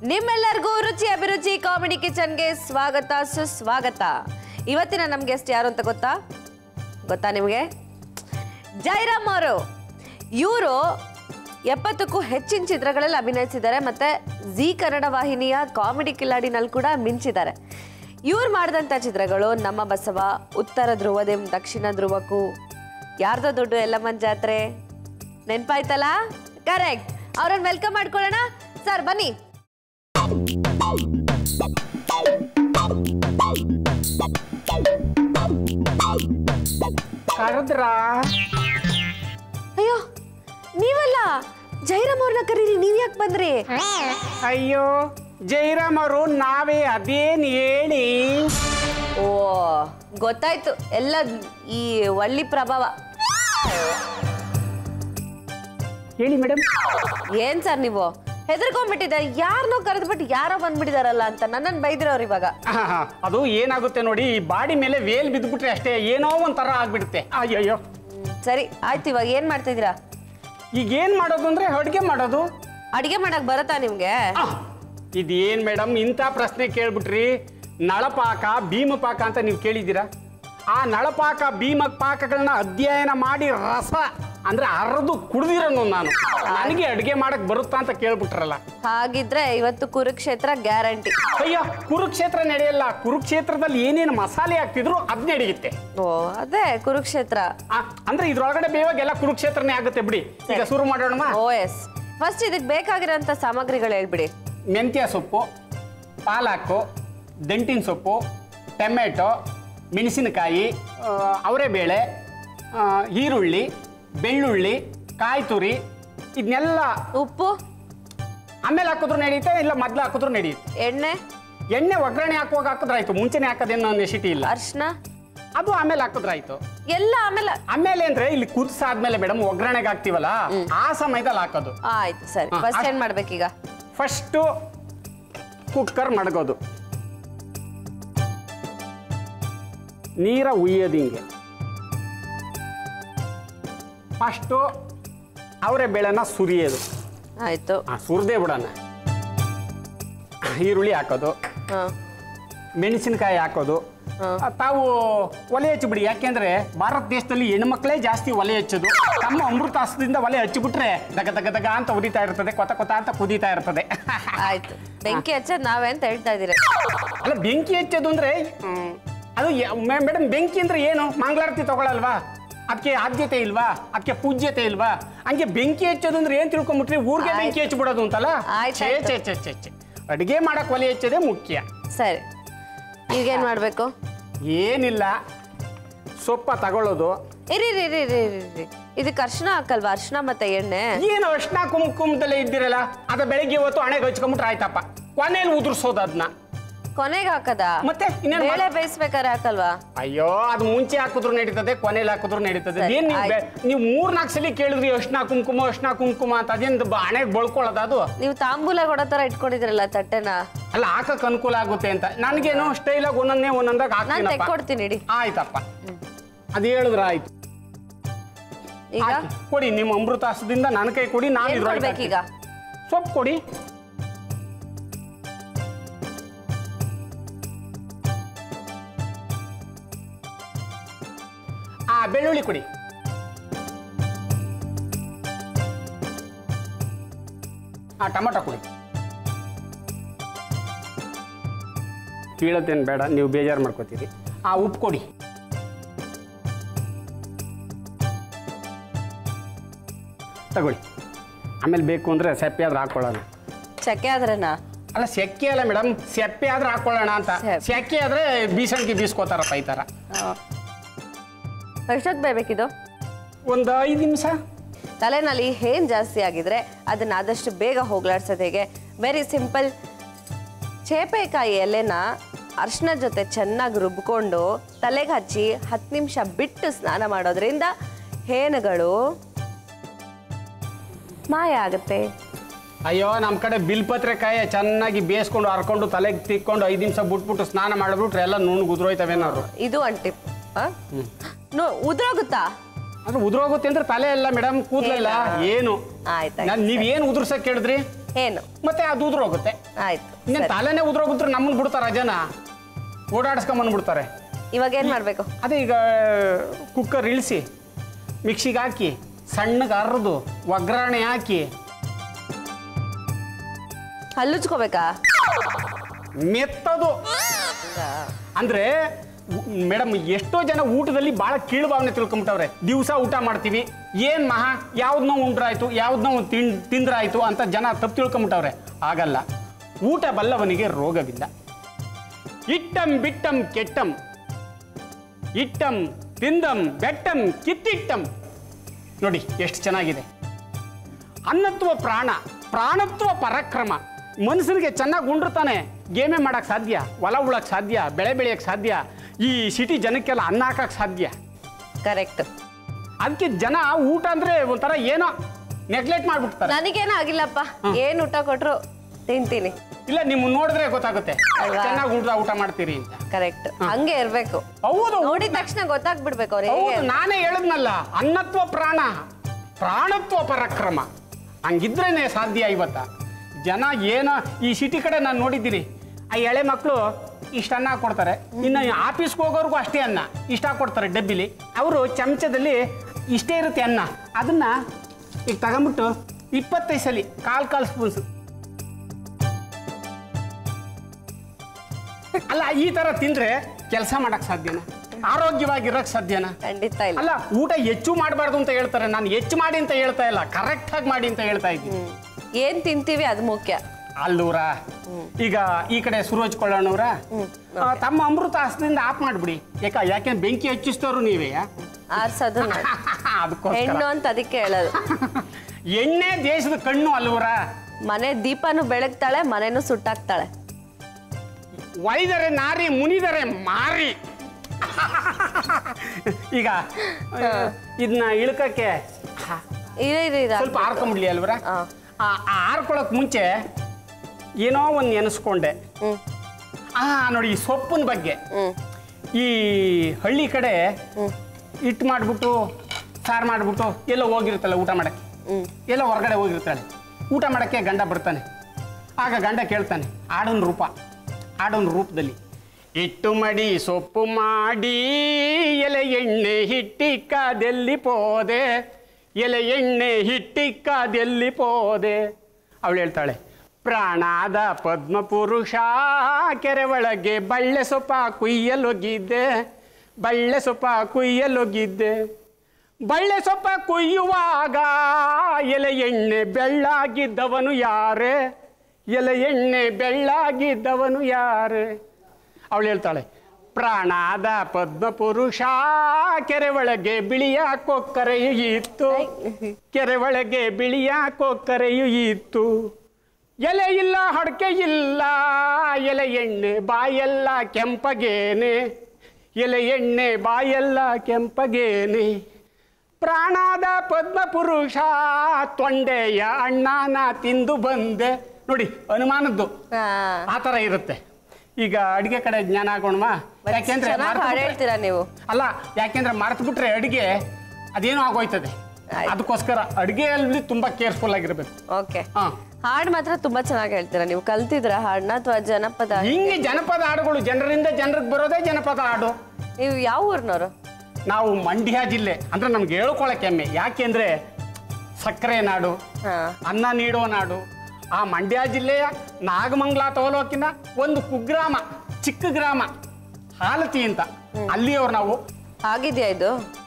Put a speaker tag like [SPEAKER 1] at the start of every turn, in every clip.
[SPEAKER 1] ನಿಮ್ಮೆಲ್ಲರಿಗೂ ರುಚಿ ಅಭಿರುಚಿ ಕಾಮಿಡಿ ಕಿಚನ್ಗೆ ಸ್ವಾಗತ ಸುಸ್ವಾಗತ ಇವತ್ತಿನ ನಮ್ಮ ಗೆಸ್ಟ್ ಯಾರು ಅಂತ ಗೊತ್ತಾ ಗೊತ್ತಾ ನಿಮಗೆ ಜೈರಾಮ್ ಅವರು ಇವರು ಎಪ್ಪತ್ತಕ್ಕೂ ಹೆಚ್ಚಿನ ಚಿತ್ರಗಳಲ್ಲಿ ಅಭಿನಯಿಸಿದ್ದಾರೆ ಮತ್ತೆ ಜಿ ಕನ್ನಡ ವಾಹಿನಿಯ ಕಾಮಿಡಿ ಕಿಲಾಡಿನಲ್ಲಿ ಕೂಡ ಮಿಂಚಿದ್ದಾರೆ ಇವ್ರು ಮಾಡಿದಂಥ ಚಿತ್ರಗಳು ನಮ್ಮ ಬಸವ ಉತ್ತರ ಧ್ರುವದೆಂ ದಕ್ಷಿಣ ಧ್ರುವಕ್ಕೂ ಯಾರ್ದೋ ದುಡ್ಡು ಎಲ್ಲಮ್ಮನ ಜಾತ್ರೆ ನೆನ್ಪಾಯ್ತಲ್ಲ ಕರೆಕ್ಟ್ ಅವ್ರನ್ನ ವೆಲ್ಕಮ್ ಮಾಡ್ಕೊಳ್ಳೋಣ ಸರ್ ಬನ್ನಿ
[SPEAKER 2] ಕರೆದ್ರಾ
[SPEAKER 1] ಅಯ್ಯೋ ನೀವಲ್ಲ ಜೈರಾಮ್ ಅವ್ರನ್ನ ಕರೀರಿ ನೀವ್ ಯಾಕೆ ಬಂದ್ರಿ
[SPEAKER 2] ಅಯ್ಯೋ ಜೈರಾಮ್ ಅವರು ನಾವೇ ಅದೇನ್ ಹೇಳಿ
[SPEAKER 1] ಓ ಗೊತ್ತಾಯ್ತು ಎಲ್ಲ ಈ ಒಳ್ಳಿ ಪ್ರಭಾವ
[SPEAKER 2] ಹೇಳಿ ಮೇಡಮ್
[SPEAKER 1] ಏನ್ ಸರ್ ನೀವು ಹೆದರ್ಕೊಂಡ್ಬಿಟ್ಟಿದ್ದಾರೆ ಯಾರನ್ನೋ ಕರೆದ್ಬಿಟ್ಟು ಯಾರೋ ಬಂದ್ಬಿಟ್ಟಿದಾರಲ್ಲ ಅಂತ ನನ್ನನ್ನು ಬೈದಿರೋರು ಇವಾಗ
[SPEAKER 2] ಅದು ಏನಾಗುತ್ತೆ ನೋಡಿ ಈ ಬಾಡಿ ಮೇಲೆ ವೇಲ್ ಬಿದ್ದುಬಿಟ್ರೆ ಅಷ್ಟೇ ಏನೋ ಒಂಥರ ಆಗ್ಬಿಡುತ್ತೆ ಅಯ್ಯಯ್ಯೋ
[SPEAKER 1] ಹ್ಮ್, ಸರಿ ಆಯ್ತು ಇವಾಗ ಏನ್ ಮಾಡ್ತಿದ್ದೀರಾ
[SPEAKER 2] ಈಗ ಏನ್ ಮಾಡೋದು ಅಂದ್ರೆ ಅಡುಗೆ ಮಾಡೋದು
[SPEAKER 1] ಅಡಿಗೆ ಮಾಡಕ್ ಬರತ್ತಾ ನಿಮ್ಗೆ
[SPEAKER 2] ಆಹ್, ಇದೇನ್ ಮೇಡಮ್ ಇಂಥ ಪ್ರಶ್ನೆ ಕೇಳ್ಬಿಟ್ರಿ ನಳಪಾಕ ಭೀಮಪಾಕ ಅಂತ ನೀವು ಕೇಳಿದ್ದೀರಾ ಆ ನಳಪಾಕ ಭೀಮ ಪಾಕಗಳನ್ನ ಅಧ್ಯಯನ ಮಾಡಿ ರಸ ಅಂದ್ರೆ ಅರ್ದು ಕುಡ್ದಿರೋನು ನಾನು ನನಗೆ ಅಡುಗೆ ಮಾಡಕ್ ಬರುತ್ತಾ ಅಂತ ಕೇಳ್ಬಿಟ್ರಲ್ಲ
[SPEAKER 1] ಹಾಗಿದ್ರೆ ಇವತ್ತು ಕುರುಕ್ಷೇತ್ರ ಗ್ಯಾರಂಟಿ
[SPEAKER 2] ಅಯ್ಯೋ ಕುರುಕ್ಷೇತ್ರ ನಡೆಯಲ್ಲ ಕುರುಕ್ಷೇತ್ರದಲ್ಲಿ ಏನೇನು ಮಸಾಲೆ ಹಾಕ್ತಿದ್ರು ಅದ್ ನಡೆಯುತ್ತೆ
[SPEAKER 1] ಓ ಅದೇ ಕುರುಕ್ಷೇತ್ರ
[SPEAKER 2] ಆ, ಅಂದ್ರೆ ಇದ್ರೊಳಗಡೆ ಬೇವಾಗೆಲ್ಲ ಕುರುಕ್ಷೇತ್ರನೇ ಆಗುತ್ತೆ ಬಿಡಿ ಈಗ ಶುರು ಮಾಡೋಣ
[SPEAKER 1] ಓ ಎಸ್ ಫಸ್ಟ್ ಇದಕ್ಕೆ ಬೇಕಾಗಿರೋಂಥ ಸಾಮಗ್ರಿಗಳು ಹೇಳ್ಬಿಡಿ
[SPEAKER 2] ಮೆಂತ್ಯ ಸೊಪ್ಪು ಪಾಲಾಕು ದಂಟಿನ ಸೊಪ್ಪು ಟೊಮೆಟೊ ಮೆಣಸಿನಕಾಯಿ ಆ, ಅವರೆಬೇಳೆ ಆ, ಈರುಳ್ಳಿ ಬೆಳ್ಳುಳ್ಳಿ ಕಾಯಿ ತುರಿ ಇದನ್ನೆಲ್ಲ
[SPEAKER 1] ಉಪ್ಪು
[SPEAKER 2] ಆಮೇಲೆ ಹಾಕಿದ್ರು ನಡೆಯುತ್ತೆ ಇಲ್ಲ ಮೊದ್ಲು ಹಾಕಿದ್ರು ನಡೆಯುತ್ತೆ
[SPEAKER 1] ಎಣ್ಣೆ
[SPEAKER 2] ಎಣ್ಣೆ ಒಗ್ಗರಣೆ ಹಾಕುವಾಗ ಹಾಕಿದ್ರಾಯ್ತು ಮುಂಚೆನೆ ಹಾಕೋದೇನೋ ನೆಸಿಟಿ ಇಲ್ಲ
[SPEAKER 1] ಅರ್ಶಿನ
[SPEAKER 2] ಅದು ಆಮೇಲೆ ಹಾಕಿದ್ರಾಯ್ತು
[SPEAKER 1] ಎಲ್ಲ ಆಮೇಲೆ
[SPEAKER 2] ಆಮೇಲೆ ಅಂದ್ರೆ ಇಲ್ಲಿ ಕುದಿಸಾದ್ಮೇಲೆ ಮೇಡಮ್ ಒಗ್ಗರಣೆಗೆ ಹಾಕ್ತಿವಲ್ಲ ಆ ಸಮಯದಲ್ಲಿ ಹಾಕೋದು
[SPEAKER 1] ಆಯ್ತು ಸರಿ
[SPEAKER 2] ಹಾ,
[SPEAKER 1] ಫಸ್ಟ್
[SPEAKER 2] ಅಷ್ಟ್-
[SPEAKER 1] ಏನ್ ಮಾಡ್ಬೇಕೀಗ
[SPEAKER 2] ಫಸ್ಟು ಕುಕ್ಕರ್ ಮಡಗೋದು ನೀರ ಉಯ್ಯೋದು ಹಿಂಗೆ ಫಸ್ಟು ಅವರೆ ಬೇಳೆನ ಸುರಿಯೋದು
[SPEAKER 1] ಆಯ್ತು
[SPEAKER 2] ಆ ಸುರಿದೇ ಬಿಡೋಣ ಈರುಳ್ಳಿ ಹಾಕೋದು
[SPEAKER 1] ಹಾ
[SPEAKER 2] ಮೆಣಸಿನಕಾಯಿ ಹಾಕೋದು ಆ, ತಾವು ಒಲೆ ಹಚ್ಚಿಬಿಡಿ ಯಾಕೆಂದ್ರೆ ಭಾರತ ದೇಶದಲ್ಲಿ ಹೆಣ್ಮಕ್ಳೇ ಜಾಸ್ತಿ ಒಲೆ ಹಚ್ಚೋದು ತಮ್ಮ ಅಮೃತ ಹಸ್ತದಿಂದ ಒಲೆ ಹಚ್ಚಿಬಿಟ್ರೆ ದಗ ದಗ ದಗ ಅಂತ ಉರಿತಾ ಇರ್ತದೆ ಕೊತ ಕೊತ ಅಂತ ಕುದೀತಾ ಇರ್ತದೆ
[SPEAKER 1] ಆಯ್ತು ಬೆಂಕಿ ಹಚ್ಚೋದ್ ನಾವೇ ಅಂತ ಹೇಳ್ತಾ ಇದೀರಿ
[SPEAKER 2] ಅಲ್ಲ ಬೆಂಕಿ ಹಚ್ಚೋದು ಅಂದ್ರೆ ಹ್ಮ್, ಅದು ಮೇಡಮ್ ಬೆಂಕಿ ಅಂದ್ರೆ ಏನು ಮಂಗಳಾರತಿ ತಗೊಳಲ್ವಾ ಅದಕ್ಕೆ ಆದ್ಯತೆ ಇಲ್ವಾ ಅದಕ್ಕೆ ಪೂಜ್ಯತೆ ಇಲ್ವಾ ಹಂಗೆ ಬೆಂಕಿ ಹಚ್ಚೋದು ಅಂದ್ರೆ ಏನ್ ತಿಳ್ಕೊಂಬಿಟ್ರಿ ಊರಿಗೆ ಬೆಂಕಿ ಹಚ್ಚಿಬಿಡೋದು ಅಂತಲ್ಲ
[SPEAKER 1] ಆಯ್ತ್
[SPEAKER 2] ಛೇ
[SPEAKER 1] ಆಯ್ತು.
[SPEAKER 2] ಛೇ ಛೇ ಛೇ ಛೇ ಅಡಿಗೆ ಮಾಡಕ್ ಒಲೆ ಹಚ್ಚೋದೇ ಮುಖ್ಯ
[SPEAKER 1] ಸರಿ ಈಗೇನ್ ಮಾಡ್ಬೇಕು
[SPEAKER 2] ಏನಿಲ್ಲ ಸೊಪ್ಪ ತಗೊಳ್ಳೋದು
[SPEAKER 1] ಇರಿ ಇರಿ ಇರಿ ಇರಿ ಇರಿ, ಇರಿ ಇದಕ್ಕೆ ಅರ್ಶಿನ ಹಾಕಲ್ವಾ ಅರ್ಶಿನ ಮತ್ತೆ ಎಣ್ಣೆ
[SPEAKER 2] ಏನು ಅರ್ಶಿನ ಕುಂಕುಮದಲ್ಲೇ ಇದ್ದಿರಲ್ಲ ಅದ ಬೆಳಗ್ಗೆ ಹೊತ್ತು ಹಣೆಗೆ ಹಚ್ಕೊಂಬಿಟ್ರೆ ಆಯ್ತಪ್ಪ ಕೊನೆಯಲ್ಲಿ ಉದುರ್ಸೋದು ಅದನ್ನ
[SPEAKER 1] ಕೊನೆಗೆ ಹಾಕದ
[SPEAKER 2] ಮತ್ತೆ ಇನ್ನೇನ್
[SPEAKER 1] ಬೇಳೆ ಬೇಯಿಸ್ಬೇಕಾದ್ರೆ ಹಾಕಲ್ವಾ
[SPEAKER 2] ಅಯ್ಯೋ ಅದು ಮುಂಚೆ ಹಾಕಿದ್ರು ನಡೀತದೆ ಕೊನೆಯಲ್ಲಿ ಹಾಕಿದ್ರು ನಡೀತದೆ
[SPEAKER 1] ಸರಿ,
[SPEAKER 2] ಏನ್ ನೀವು ಬೆ-
[SPEAKER 1] ಆಯ್ತು.
[SPEAKER 2] ನೀವು ಮೂರ್ನಾಲ್ಕು ಸಲ ಕೇಳಿದ್ರಿ ಅರ್ಶಿನ ಕುಂಕುಮ ಅರ್ಶಿನ ಕುಂಕುಮ ಅಂತ ಅದೇನು ಹಣೆಗೆ ಬಳ್ಕೊಳ್ಳೋದು ಅದು
[SPEAKER 1] ನೀವು ತಾಂಬೂಲ ಕೊಡೋ ತರ ಇಟ್ಕೊಂಡಿದ್ರಲ್ಲ ತಟ್ಟೆನ
[SPEAKER 2] ಅಲ್ಲ ಹಾಕಕ್ ಅನುಕೂಲ ಆಗುತ್ತೆ ಅಂತ ನನಗೇನು ಸ್ಟೈಲಾಗಿ ಒಂದೊಂದೇ ಒಂದೊಂದಾಗ
[SPEAKER 1] ನಾನ್
[SPEAKER 2] ಹಾಕ್ತೀನಪ್ಪ
[SPEAKER 1] ತೆಕ್ಕೊಡ್ತೀನಿ ಇಡಿ
[SPEAKER 2] ಆಯ್ತಪ್ಪ ಅದು ಹೇಳಿದ್ರ ಆಯ್ತು
[SPEAKER 1] ಈಗ
[SPEAKER 2] ಹಾಕಿ. ಕೊಡಿ ನಿಮ್ಮ ಅಮೃತಾಸದಿಂದ ನನ್ನ ಕೈ ಕೊಡಿ ನಾನು
[SPEAKER 1] ಏನ್
[SPEAKER 2] ಇದ್ರೊಳಗೆ
[SPEAKER 1] ಕೊಡ್ಬೇಕೀಗ
[SPEAKER 2] ಹಾಕ್ತೀನಿ. ಸೊಪ್ಪು ಕೊಡಿ ಆ ಬೆಳ್ಳುಳ್ಳಿ ಕೊಡಿ ಆ ಟೊಮಟೊ ಕೊಡಿ ಕೀಳತ್ತೇನು ಬೇಡ ನೀವು ಬೇಜಾರು ಮಾಡ್ಕೋತೀರಿ ಆ ಉಪ್ಪು ಕೊಡಿ ತಗೊಳ್ಳಿ ಆಮೇಲೆ ಬೇಕು ಅಂದರೆ ಸೆಪ್ಪೆ ಆದ್ರೆ ಹಾಕ್ಕೊಳ್ಳೋಣ
[SPEAKER 1] ಚಕ್ಕೆ ಆದ್ರೆನಾ
[SPEAKER 2] ಅಲ್ಲ ಸೆಕ್ಕೆ ಅಲ್ಲ ಮೇಡಮ್ ಸೆಪ್ಪೆ ಆದ್ರೆ ಹಾಕ್ಕೊಳ್ಳೋಣ ಅಂತ
[SPEAKER 1] ಸೆಪ್ಪೆ.
[SPEAKER 2] ಸೆಕ್ಕೆ ಆದ್ರೆ ಬೀಸಣಿಗೆ ಬೀಸ್ಕೋತಾರಪ್ಪ ಈ ಥರ
[SPEAKER 1] ಎಷ್ಟೊತ್ತು ಬೇಯ್ಬೇಕಿದು
[SPEAKER 2] ಒಂದು ಐದು ನಿಮಿಷ
[SPEAKER 1] ತಲೆನಲ್ಲಿ ಹೇನ್ ಜಾಸ್ತಿ ಆಗಿದ್ರೆ ಅದನ್ನ ಆದಷ್ಟು ಬೇಗ ಹೋಗ್ಲಾಡ್ಸೋದು ಹೇಗೆ ವೆರಿ ಸಿಂಪಲ್ ಚೇಪೆಕಾಯಿ ಎಲೆನ ಅರ್ಶಿನ ಜೊತೆ ಚೆನ್ನಾಗಿ ರುಬ್ಕೊಂಡು ತಲೆಗೆ ಹಚ್ಚಿ ಹತ್ತು ನಿಮಿಷ ಬಿಟ್ಟು ಸ್ನಾನ ಮಾಡೋದ್ರಿಂದ ಹೇನುಗಳು ಮಾಯ ಆಗುತ್ತೆ
[SPEAKER 2] ಅಯ್ಯೋ ನಮ್ಮ ಕಡೆ ಬಿಲ್ಪತ್ರೆಕಾಯಿ ಚೆನ್ನಾಗಿ ಬೇಯಿಸ್ಕೊಂಡು ಹರ್ಕೊಂಡು ತಲೆಗೆ ತಿಕ್ಕೊಂಡು ಐದು ನಿಮಿಷ ಬಿಟ್ಬಿಟ್ಟು ಸ್ನಾನ ಮಾಡಿಬಿಟ್ರೆ ಎಲ್ಲ ನುಣ್ಣಗೆ ಉದುರೋಯ್ತವೇನಾದ್ರು
[SPEAKER 1] ಇದು ಒಂದು ಟಿಪ್ ನೋ ಉದ್ರೋಗುತ್ತಾ
[SPEAKER 2] ಅದು ಉದುರೋಗುತ್ತೆ ಅಂದ್ರೆ ತಲೆ ಇಲ್ಲ ಮೇಡಮ್ ಕೂದಲಿಲ್ಲ
[SPEAKER 1] ಇಲ್ಲ.
[SPEAKER 2] ಏನು
[SPEAKER 1] ಆಯ್ತಾಯ್ತು
[SPEAKER 2] ನಾನು ನೀವೇನು ಉದುರ್ಸಕ್ ಕೇಳಿದ್ರಿ
[SPEAKER 1] ಏನು
[SPEAKER 2] ಮತ್ತೆ ಅದು ಉದುರೋಗುತ್ತೆ
[SPEAKER 1] ಆಯ್ತು
[SPEAKER 2] ಇನ್ನೇನು
[SPEAKER 1] ಸರಿ.
[SPEAKER 2] ತಲೆನೇ ಉದುರೋಗಿದ್ರೆ ನಮ್ಮನ್ನು ಬಿಡ್ತಾರ ಜನ ಓಡಾಡ್ಸ್ಕೊಂಬಂದ್ಬಿಡ್ತಾರೆ
[SPEAKER 1] ಇವಾಗ ಏನ್ ಮಾಡ್ಬೇಕು
[SPEAKER 2] ಅದೇ ಈಗ ಕುಕ್ಕರ್ ಇಳಿಸಿ ಮಿಕ್ಸಿಗೆ ಹಾಕಿ ಸಣ್ಣಗೆ ಅರ್ದು ಒಗ್ಗರಣೆ ಹಾಕಿ
[SPEAKER 1] ಹಲ್ಲುಚ್ಕೋಬೇಕಾ
[SPEAKER 2] ಮೆತ್ತದು ಅಂದ್ರೆ ಮೇಡಮ್ ಎಷ್ಟೋ ಜನ ಊಟದಲ್ಲಿ ಭಾಳ ಕೀಳು ಭಾವನೆ ತಿಳ್ಕೊಂಬಿಟ್ಟವ್ರೆ ದಿವಸ ಊಟ ಮಾಡ್ತೀವಿ ಏನ್ ಮಹಾ ಯಾವ್ದನ್ನೋ ಉಂಡ್ರಾಯ್ತು ಯಾವ್ದನ್ನೋ ಒಂದು ತಿನ್ ತಿಂದ್ರಾಯ್ತು ಅಂತ ಜನ ತಪ್ಪು ತಿಳ್ಕೊಂಬಿಟ್ಟವ್ರೆ ಆಗಲ್ಲ ಊಟ ಬಲ್ಲವನಿಗೆ ರೋಗವಿಲ್ಲ ಇಟ್ಟಂ ಬಿಟ್ಟಂ ಕೆಟ್ಟಂ ಇಟ್ಟಂ ತಿಂದಂ ಬೆಟ್ಟಂ ಕಿತ್ತಿಟ್ಟಂ ನೋಡಿ ಎಷ್ಟು ಚೆನ್ನಾಗಿದೆ ಅನ್ನತ್ವ ಪ್ರಾಣ ಪ್ರಾಣತ್ವ ಪರಾಕ್ರಮ ಮನುಷ್ಯನಿಗೆ ಚೆನ್ನಾಗಿ ಉಂಡಿರ್ತಾನೆ ಗೇಮೆ ಮಾಡಕ್ಕೆ ಸಾಧ್ಯ ಹೊಲ ಉಳಕ್ಕೆ ಸಾಧ್ಯ ಬೆಳೆ ಬೆಳೆಯಕ್ಕೆ ಸಾಧ್ಯ ಈ ಸಿಟಿ ಜನಕ್ಕೆಲ್ಲ ಅನ್ನ ಹಾಕಕ್ಕೆ ಸಾಧ್ಯ
[SPEAKER 1] ಕರೆಕ್ಟ್
[SPEAKER 2] ಅದಕ್ಕೆ ಜನ ಊಟ ಅಂದರೆ ಒಂಥರ ಏನೋ ನೆಗ್ಲೆಕ್ಟ್ ಮಾಡಿಬಿಡ್ತಾರೆ
[SPEAKER 1] ನನಗೇನು ಆಗಿಲ್ಲಪ್ಪ ಏನ್ ಊಟ ಕೊಟ್ರು ತಿಂತೀನಿ
[SPEAKER 2] ಇಲ್ಲ ನಿಮ್ಮ ನೋಡಿದ್ರೆ ಗೊತ್ತಾಗುತ್ತೆ
[SPEAKER 1] ಅಲ್ವಾ?
[SPEAKER 2] ಚೆನ್ನಾಗಿ ಊಟ ಊಟ ಮಾಡ್ತೀರಿ ಅಂತ
[SPEAKER 1] ಕರೆಕ್ಟ್ ಹಂಗೆ ಇರ್ಬೇಕು
[SPEAKER 2] ಹೌದು
[SPEAKER 1] ನೋಡಿದ ತಕ್ಷಣ ಗೊತ್ತಾಗ್ಬಿಡ್ಬೇಕು ಅವ್ರಿಗೆ
[SPEAKER 2] ಹೌದು ನಾನೇ ಹೇಳದ್ನಲ್ಲ ಅನ್ನತ್ವ ಪ್ರಾಣ ಪ್ರಾಣತ್ವ ಪರಾಕ್ರಮ ಹಂಗಿದ್ರೇನೆ ಸಾಧ್ಯ ಇವತ್ತ ಜನ ಏನೋ ಈ ಸಿಟಿ ಕಡೆ ನಾನು ನೋಡಿದ್ದೀನಿ ಆ ಎಳೆ ಮಕ್ಕಳು ಇಷ್ಟು ಅನ್ನ ಕೊಡ್ತಾರೆ ಇನ್ನು ಆಫೀಸ್ಗೆ ಹೋಗೋರ್ಗೂ ಅಷ್ಟೇ ಅನ್ನ ಇಷ್ಟ ಕೊಡ್ತಾರೆ ಡಬ್ಬಿಲಿ ಅವರು ಚಮಚದಲ್ಲಿ ಇಷ್ಟೇ ಇರುತ್ತೆ ಅನ್ನ ಅದನ್ನ ಈಗ ತಗೊಂಬಿಟ್ಟು ಇಪ್ಪತ್ತೈದು ಸಲ ಕಾಲು ಕಾಲು ಸ್ಪೂನ್ಸ್ ಅಲ್ಲ ಈ ಥರ ತಿಂದ್ರೆ ಕೆಲಸ ಮಾಡಕ್ ಸಾಧ್ಯನಾ ಆರೋಗ್ಯವಾಗಿರಕ್ ಸಾಧ್ಯನಾ
[SPEAKER 1] ಖಂಡಿತ ಇಲ್ಲ
[SPEAKER 2] ಅಲ್ಲ ಊಟ ಹೆಚ್ಚು ಮಾಡಬಾರ್ದು ಅಂತ ಹೇಳ್ತಾರೆ ನಾನು ಹೆಚ್ಚು ಮಾಡಿ ಅಂತ ಹೇಳ್ತಾ ಇಲ್ಲ ಕರೆಕ್ಟ್ ಆಗಿ ಮಾಡಿ ಅಂತ ಹೇಳ್ತಾ ಇದ್ದೀನಿ
[SPEAKER 1] ಹ್ಮ್. ಏನ್ ತಿಂತೀವಿ ಅದು ಮುಖ್ಯ
[SPEAKER 2] ಅಲ್ಲೂರ ಈಗ ಈ ಕಡೆ ಸುರೋಜ್ ಕೊಳ್ಳೋಣವ್ರ ಆ, ತಮ್ಮ ಅಮೃತ ಹಸ್ತದಿಂದ ಆಫ್ ಮಾಡ್ಬಿಡಿ ಯಾಕ ಯಾಕೆ ಬೆಂಕಿ ಹಚ್ಚಿಸ್ತವ್ರು ನೀವೇ
[SPEAKER 1] ಆರ್ಸೋದು ನಾನು.
[SPEAKER 2] ಅದಕ್ಕೋಸ್ಕರ
[SPEAKER 1] ಹೆಣ್ಣು ಅಂತ ಅದಕ್ಕೆ ಹೇಳೋದು
[SPEAKER 2] ಎಣ್ಣೆ ದೇಶದ ಕಣ್ಣು ಅಲ್ವರ
[SPEAKER 1] ಮನೆ ದೀಪನು ಬೆಳಗ್ತಾಳೆ ಮನೆನೂ ಸುಟ್ಟಾಕ್ತಾಳೆ
[SPEAKER 2] ಒಯ್ದರೆ ನಾರಿ ಮುನಿದರೆ ಮಾರಿ ಈಗ ಇದನ್ನ ಇಳ್ಕಕ್ಕೆ
[SPEAKER 1] ಇರ ಇರ ಇರ
[SPEAKER 2] ಸ್ವಲ್ಪ ಆರ್ಕೊಂಬಿಡ್ಲಿ ಅಲ್ವರ
[SPEAKER 1] ಹಾ.
[SPEAKER 2] ಆ ಆ ಆರ್ಕೊಳಕ್ ಮುಂಚೆ ಏನೋ ಒಂದು ನೆನೆಸ್ಕೊಂಡೆ
[SPEAKER 1] ಹ್ಮ್
[SPEAKER 2] ಆ ನೋಡಿ ಈ ಸೊಪ್ಪಿನ ಬಗ್ಗೆ
[SPEAKER 1] ಹ್ಮ್
[SPEAKER 2] ಈ ಹಳ್ಳಿ ಕಡೆ ಹಿಟ್ಟು ಮಾಡಿಬಿಟ್ಟು ಸಾರು ಮಾಡಿಬಿಟ್ಟು ಎಲ್ಲೋ ಹೋಗಿರುತ್ತಲ್ಲ ಊಟ ಮಾಡಕ್ಕೆ
[SPEAKER 1] ಹ್ಮ್
[SPEAKER 2] ಎಲ್ಲೋ ಹೊರಗಡೆ ಹೋಗಿರ್ತಾಳೆ ಊಟ ಮಾಡೋಕ್ಕೆ ಗಂಡ ಬರ್ತಾನೆ ಆಗ ಗಂಡ ಕೇಳ್ತಾನೆ ಆಡೋನ್ ರೂಪ ಆಡೋನ್ ರೂಪದಲ್ಲಿ ಹಿಟ್ಟು ಮಡಿ ಸೊಪ್ಪು ಮಾಡಿ ಎಲೆ ಎಣ್ಣೆ ಹಿಟ್ಟಿಕ್ಕದೆಲ್ಲಿ ಪೋದೆ ಎಲೆ ಎಣ್ಣೆ ಹಿಟ್ಟಿಕ್ಕದೆಲ್ಲಿ ಪೋದೆ ಅವಳು ಹೇಳ್ತಾಳೆ ಪ್ರಾಣಾದ ಪದ್ಮಪುರುಷ ಕೆರೆ ಒಳಗೆ ಬಳ್ಳೆ ಸೊಪ್ಪ ಕುಯ್ಯಲೊಗಿದ್ದೆ ಬಳ್ಳೆ ಸೊಪ್ಪ ಕುಯ್ಯಲೊಗಿದ್ದೆ ಬಳ್ಳೆ ಸೊಪ್ಪ ಕುಯ್ಯುವಾಗ ಎಲೆ ಎಣ್ಣೆ ಬೆಳ್ಳಾಗಿದ್ದವನು ಯಾರೇ ಎಲೆ ಎಣ್ಣೆ ಬೆಳ್ಳಾಗಿದ್ದವನು ಯಾರೇ ಅವಳು ಹೇಳ್ತಾಳೆ ಪ್ರಾಣಾದ ಪದ್ಮಪುರುಷ ಕೆರೆ ಒಳಗೆ ಬಿಳಿಯ ಕೊಕ್ಕರೆಯು ಇತ್ತು ಕೆರೆ ಒಳಗೆ ಬಿಳಿಯ ಕೊಕ್ಕರೆಯು ಇತ್ತು ಎಲೆ ಇಲ್ಲ ಹಡಕೆ ಇಲ್ಲ ಎಲೆ ಎಣ್ಣೆ ಬಾಯೆಲ್ಲ ಕೆಂಪಗೇನೆ ಎಲೆ ಎಣ್ಣೆ ಬಾಯೆಲ್ಲ ಕೆಂಪಗೇನೆ ಪ್ರಾಣಾದ ಪದ್ಮಪುರುಷ ತೊಂಡೆಯ ಅಣ್ಣನ ತಿಂದು ಬಂದೆ ನೋಡಿ ಅನುಮಾನದ್ದು
[SPEAKER 1] ಹಾ
[SPEAKER 2] ಆ ಥರ ಇರುತ್ತೆ ಈಗ ಅಡಿಗೆ ಕಡೆ ಜ್ಞಾನ ಆಗೋಣವಾ ಯಾಕೆಂದ್ರೆ
[SPEAKER 1] ಚೆನ್ನಾಗಿ
[SPEAKER 2] ಮರ್ತು
[SPEAKER 1] ಹಾಡು
[SPEAKER 2] ಬಿಟ್ರೆ-
[SPEAKER 1] ಹೇಳ್ತೀರಾ ನೀವು
[SPEAKER 2] ಅಲ್ಲ ಯಾಕೆಂದ್ರೆ ಮರೆತು ಬಿಟ್ರೆ ಅಡಿಗೆ ಅದೇನೋ ಆಗೋಯ್ತದೆ
[SPEAKER 1] ಆಯ್ತು.
[SPEAKER 2] ಅದಕ್ಕೋಸ್ಕರ ಅಡಿಗೆಯಲ್ಲಿ ತುಂಬಾ ಕೇರ್ಫುಲ್ ಆಗಿರ್ಬೇಕು
[SPEAKER 1] ಓಕೆ
[SPEAKER 2] ಹಾ
[SPEAKER 1] ಹಾಡು ಮಾತ್ರ ತುಂಬಾ ಚೆನ್ನಾಗಿ ಹೇಳ್ತೀರಾ ನೀವು ಕಲ್ತಿದ್ರ ಹಾಡನ್ನ ಅಥವಾ ಜನಪದ
[SPEAKER 2] ಹಿಂಗೆ ಜನಪದ ಹಾಡುಗಳು ಜನರಿಂದ ಜನರಿಗೆ ಬರೋದೇ ಜನಪದ ಹಾಡು
[SPEAKER 1] ನೀವು ಯಾವ ಊರ್ನವ್ರು
[SPEAKER 2] ನಾವು ಮಂಡ್ಯ ಜಿಲ್ಲೆ ಅಂದ್ರೆ ನಮ್ಗೆ ಹೇಳ್ಕೊಳಕ್ಕೆ ಹೆಮ್ಮೆ ಯಾಕೆಂದ್ರೆ ಸಕ್ಕರೆ ನಾಡು
[SPEAKER 1] ಹಾ
[SPEAKER 2] ಅನ್ನ ನೀಡೋ ನಾಡು ಆ ಮಂಡ್ಯ ಜಿಲ್ಲೆಯ ನಾಗಮಂಗಲ ತಾಲೂಕಿನ ಒಂದು ಕುಗ್ರಾಮ ಚಿಕ್ಕ ಗ್ರಾಮ ಹಾಲತಿ ಅಂತ ಅಲ್ಲಿಯವ್ರು ನಾವು
[SPEAKER 1] ಆಗಿದೆಯಾ ಇದು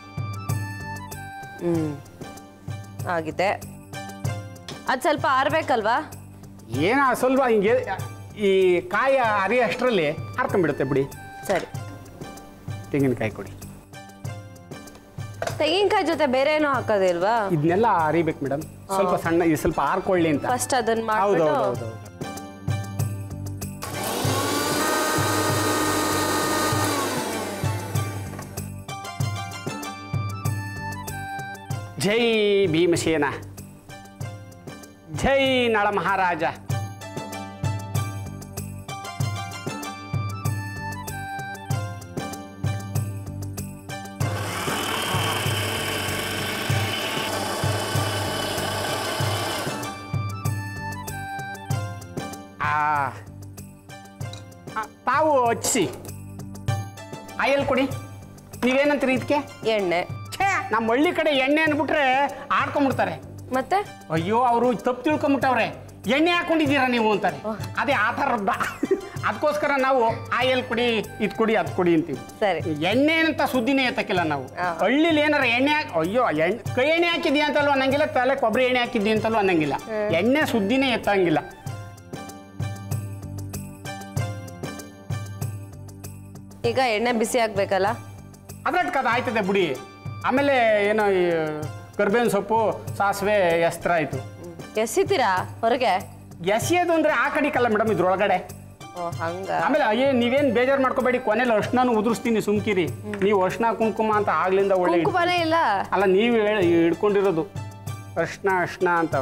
[SPEAKER 1] ಹ್ಮ್ ಆಗಿದೆ ಅದು ಸ್ವಲ್ಪ ಆರ್ಬೇಕಲ್ವಾ
[SPEAKER 2] ಏನ ಸ್ವಲ್ಪ ಹಿಂಗೆ ಈ ಕಾಯ ಅರಿ ಅಷ್ಟರಲ್ಲಿ ಹಾರ್ಕೊಂಡ್ಬಿಡುತ್ತೆ ಬಿಡಿ
[SPEAKER 1] ಸರಿ
[SPEAKER 2] ತೆಂಗಿನಕಾಯಿ ಕೊಡಿ
[SPEAKER 1] ತೆಂಗಿನಕಾಯಿ ಜೊತೆ ಬೇರೆ ಏನೋ ಹಾಕೋದಿಲ್ವಾ
[SPEAKER 2] ಇದನ್ನೆಲ್ಲ ಅರಿಬೇಕು ಮೇಡಮ್ ಸ್ವಲ್ಪ ಸಣ್ಣ ಇದು ಸ್ವಲ್ಪ ಹಾರ್ಕೊಳ್ಳಿ ಅಂತ
[SPEAKER 1] ಫಸ್ಟ್ ಅದನ್ನ
[SPEAKER 2] ಹೌದು
[SPEAKER 1] ಮಾಡ್ಬಿಟ್ಟು
[SPEAKER 2] ಹೌದು ಹೌದು ಜೈ ಭೀಮಸೇನ ಜೈ ನಳ ಮಹಾರಾಜ ಆ ಆ, ತಾವು ಹಚ್ಚಿಸಿ ಆಯಲ್ ಕೊಡಿ ನೀವೇನಂತೀರಿ ಇದಕ್ಕೆ
[SPEAKER 1] ಎಣ್ಣೆ
[SPEAKER 2] ಛೇ ನಮ್ಮ ಹಳ್ಳಿ ಕಡೆ ಎಣ್ಣೆ ಅಂದ್ಬಿಟ್ರೆ ಆಡ್ಕೊಂಡ್ಬಿಡ್ತಾರೆ
[SPEAKER 1] ಮತ್ತೆ
[SPEAKER 2] ಅಯ್ಯೋ ಅವರು ತಪ್ಪು ತಿಳ್ಕೊಂಬಿಟ್ಟವ್ರೆ ಎಣ್ಣೆ ಹಾಕೊಂಡಿದ್ದೀರಾ ನೀವು ಅಂತಾರೆ ಅದೇ ಆ ಥರದ್ದ ಅದಕ್ಕೋಸ್ಕರ ನಾವು ಆಯಲ್ ಕುಡಿ ಇದು ಕುಡಿ ಅದು ಕುಡಿ ಅಂತೀವಿ
[SPEAKER 1] ಸರಿ
[SPEAKER 2] ಎಣ್ಣೆ ಅಂತ ಸುದ್ದಿನೇ ಎತ್ತಕ್ಕಿಲ್ಲ ನಾವು
[SPEAKER 1] ಹಾ.
[SPEAKER 2] ಹಳ್ಳಿಲಿ ಏನಾರ ಎಣ್ಣೆ ಹಾಕಿ ಅಯ್ಯೋ ಎಣ್ಣೆ ಕೈ ಎಣ್ಣೆ ಹಾಕಿದ್ಯಾ ಅಂತಲೂ ಅನ್ನಂಗಿಲ್ಲ ತಲೆ ಕೊಬ್ಬರಿ ಎಣ್ಣೆ ಹಾಕಿದ್ದಿ ಅಂತಲೂ ಅನ್ನಂಗಿಲ್ಲ ಎಣ್ಣೆ ಸುದ್ದಿನೇ ಎತ್ತಂಗಿಲ್ಲ
[SPEAKER 1] ಈಗ ಎಣ್ಣೆ ಬಿಸಿ ಆಗ್ಬೇಕಲ್ಲ
[SPEAKER 2] ಅದ್ರಟ್ ಕದ ಆಯ್ತದೆ ಬಿಡಿ ಆಮೇಲೆ ಏನೋ ಈ ಕರ್ಬೇವಿನ ಸೊಪ್ಪು ಸಾಸಿವೆ ಎಸ್ತ್ರ ಆಯಿತು
[SPEAKER 1] ಎಸಿತೀರಾ ಹೊರಗೆ
[SPEAKER 2] ಎಸೆಯೋದು ಅಂದರೆ ಆ ಕಡಿಕಲ್ಲ ಮೇಡಮ್ ಇದ್ರೊಳಗಡೆ
[SPEAKER 1] ಓ ಹಂಗ
[SPEAKER 2] ಆಮೇಲೆ ಅಯ್ಯೇ ನೀವೇನು ಬೇಜಾರು ಮಾಡ್ಕೋಬೇಡಿ ಕೊನೆಯಲ್ಲಿ ಅರ್ಶನಾನು ಉದುರಿಸ್ತೀನಿ ಸುಮ್ಕಿರಿ ನೀವು ಅರ್ಶನ ಕುಂಕುಮ ಅಂತ ಆಗ್ಲಿಂದ ಒಳ್ಳೆ ಇಡ್-
[SPEAKER 1] ಕುಂಕುಮನೇ ಇಲ್ಲ
[SPEAKER 2] ಅಲ್ಲ ನೀವು ಹೇಳಿ ಹಿಡ್ಕೊಂಡಿರೋದು ಅರ್ಶನ ಅರ್ಶನ ಅಂತವ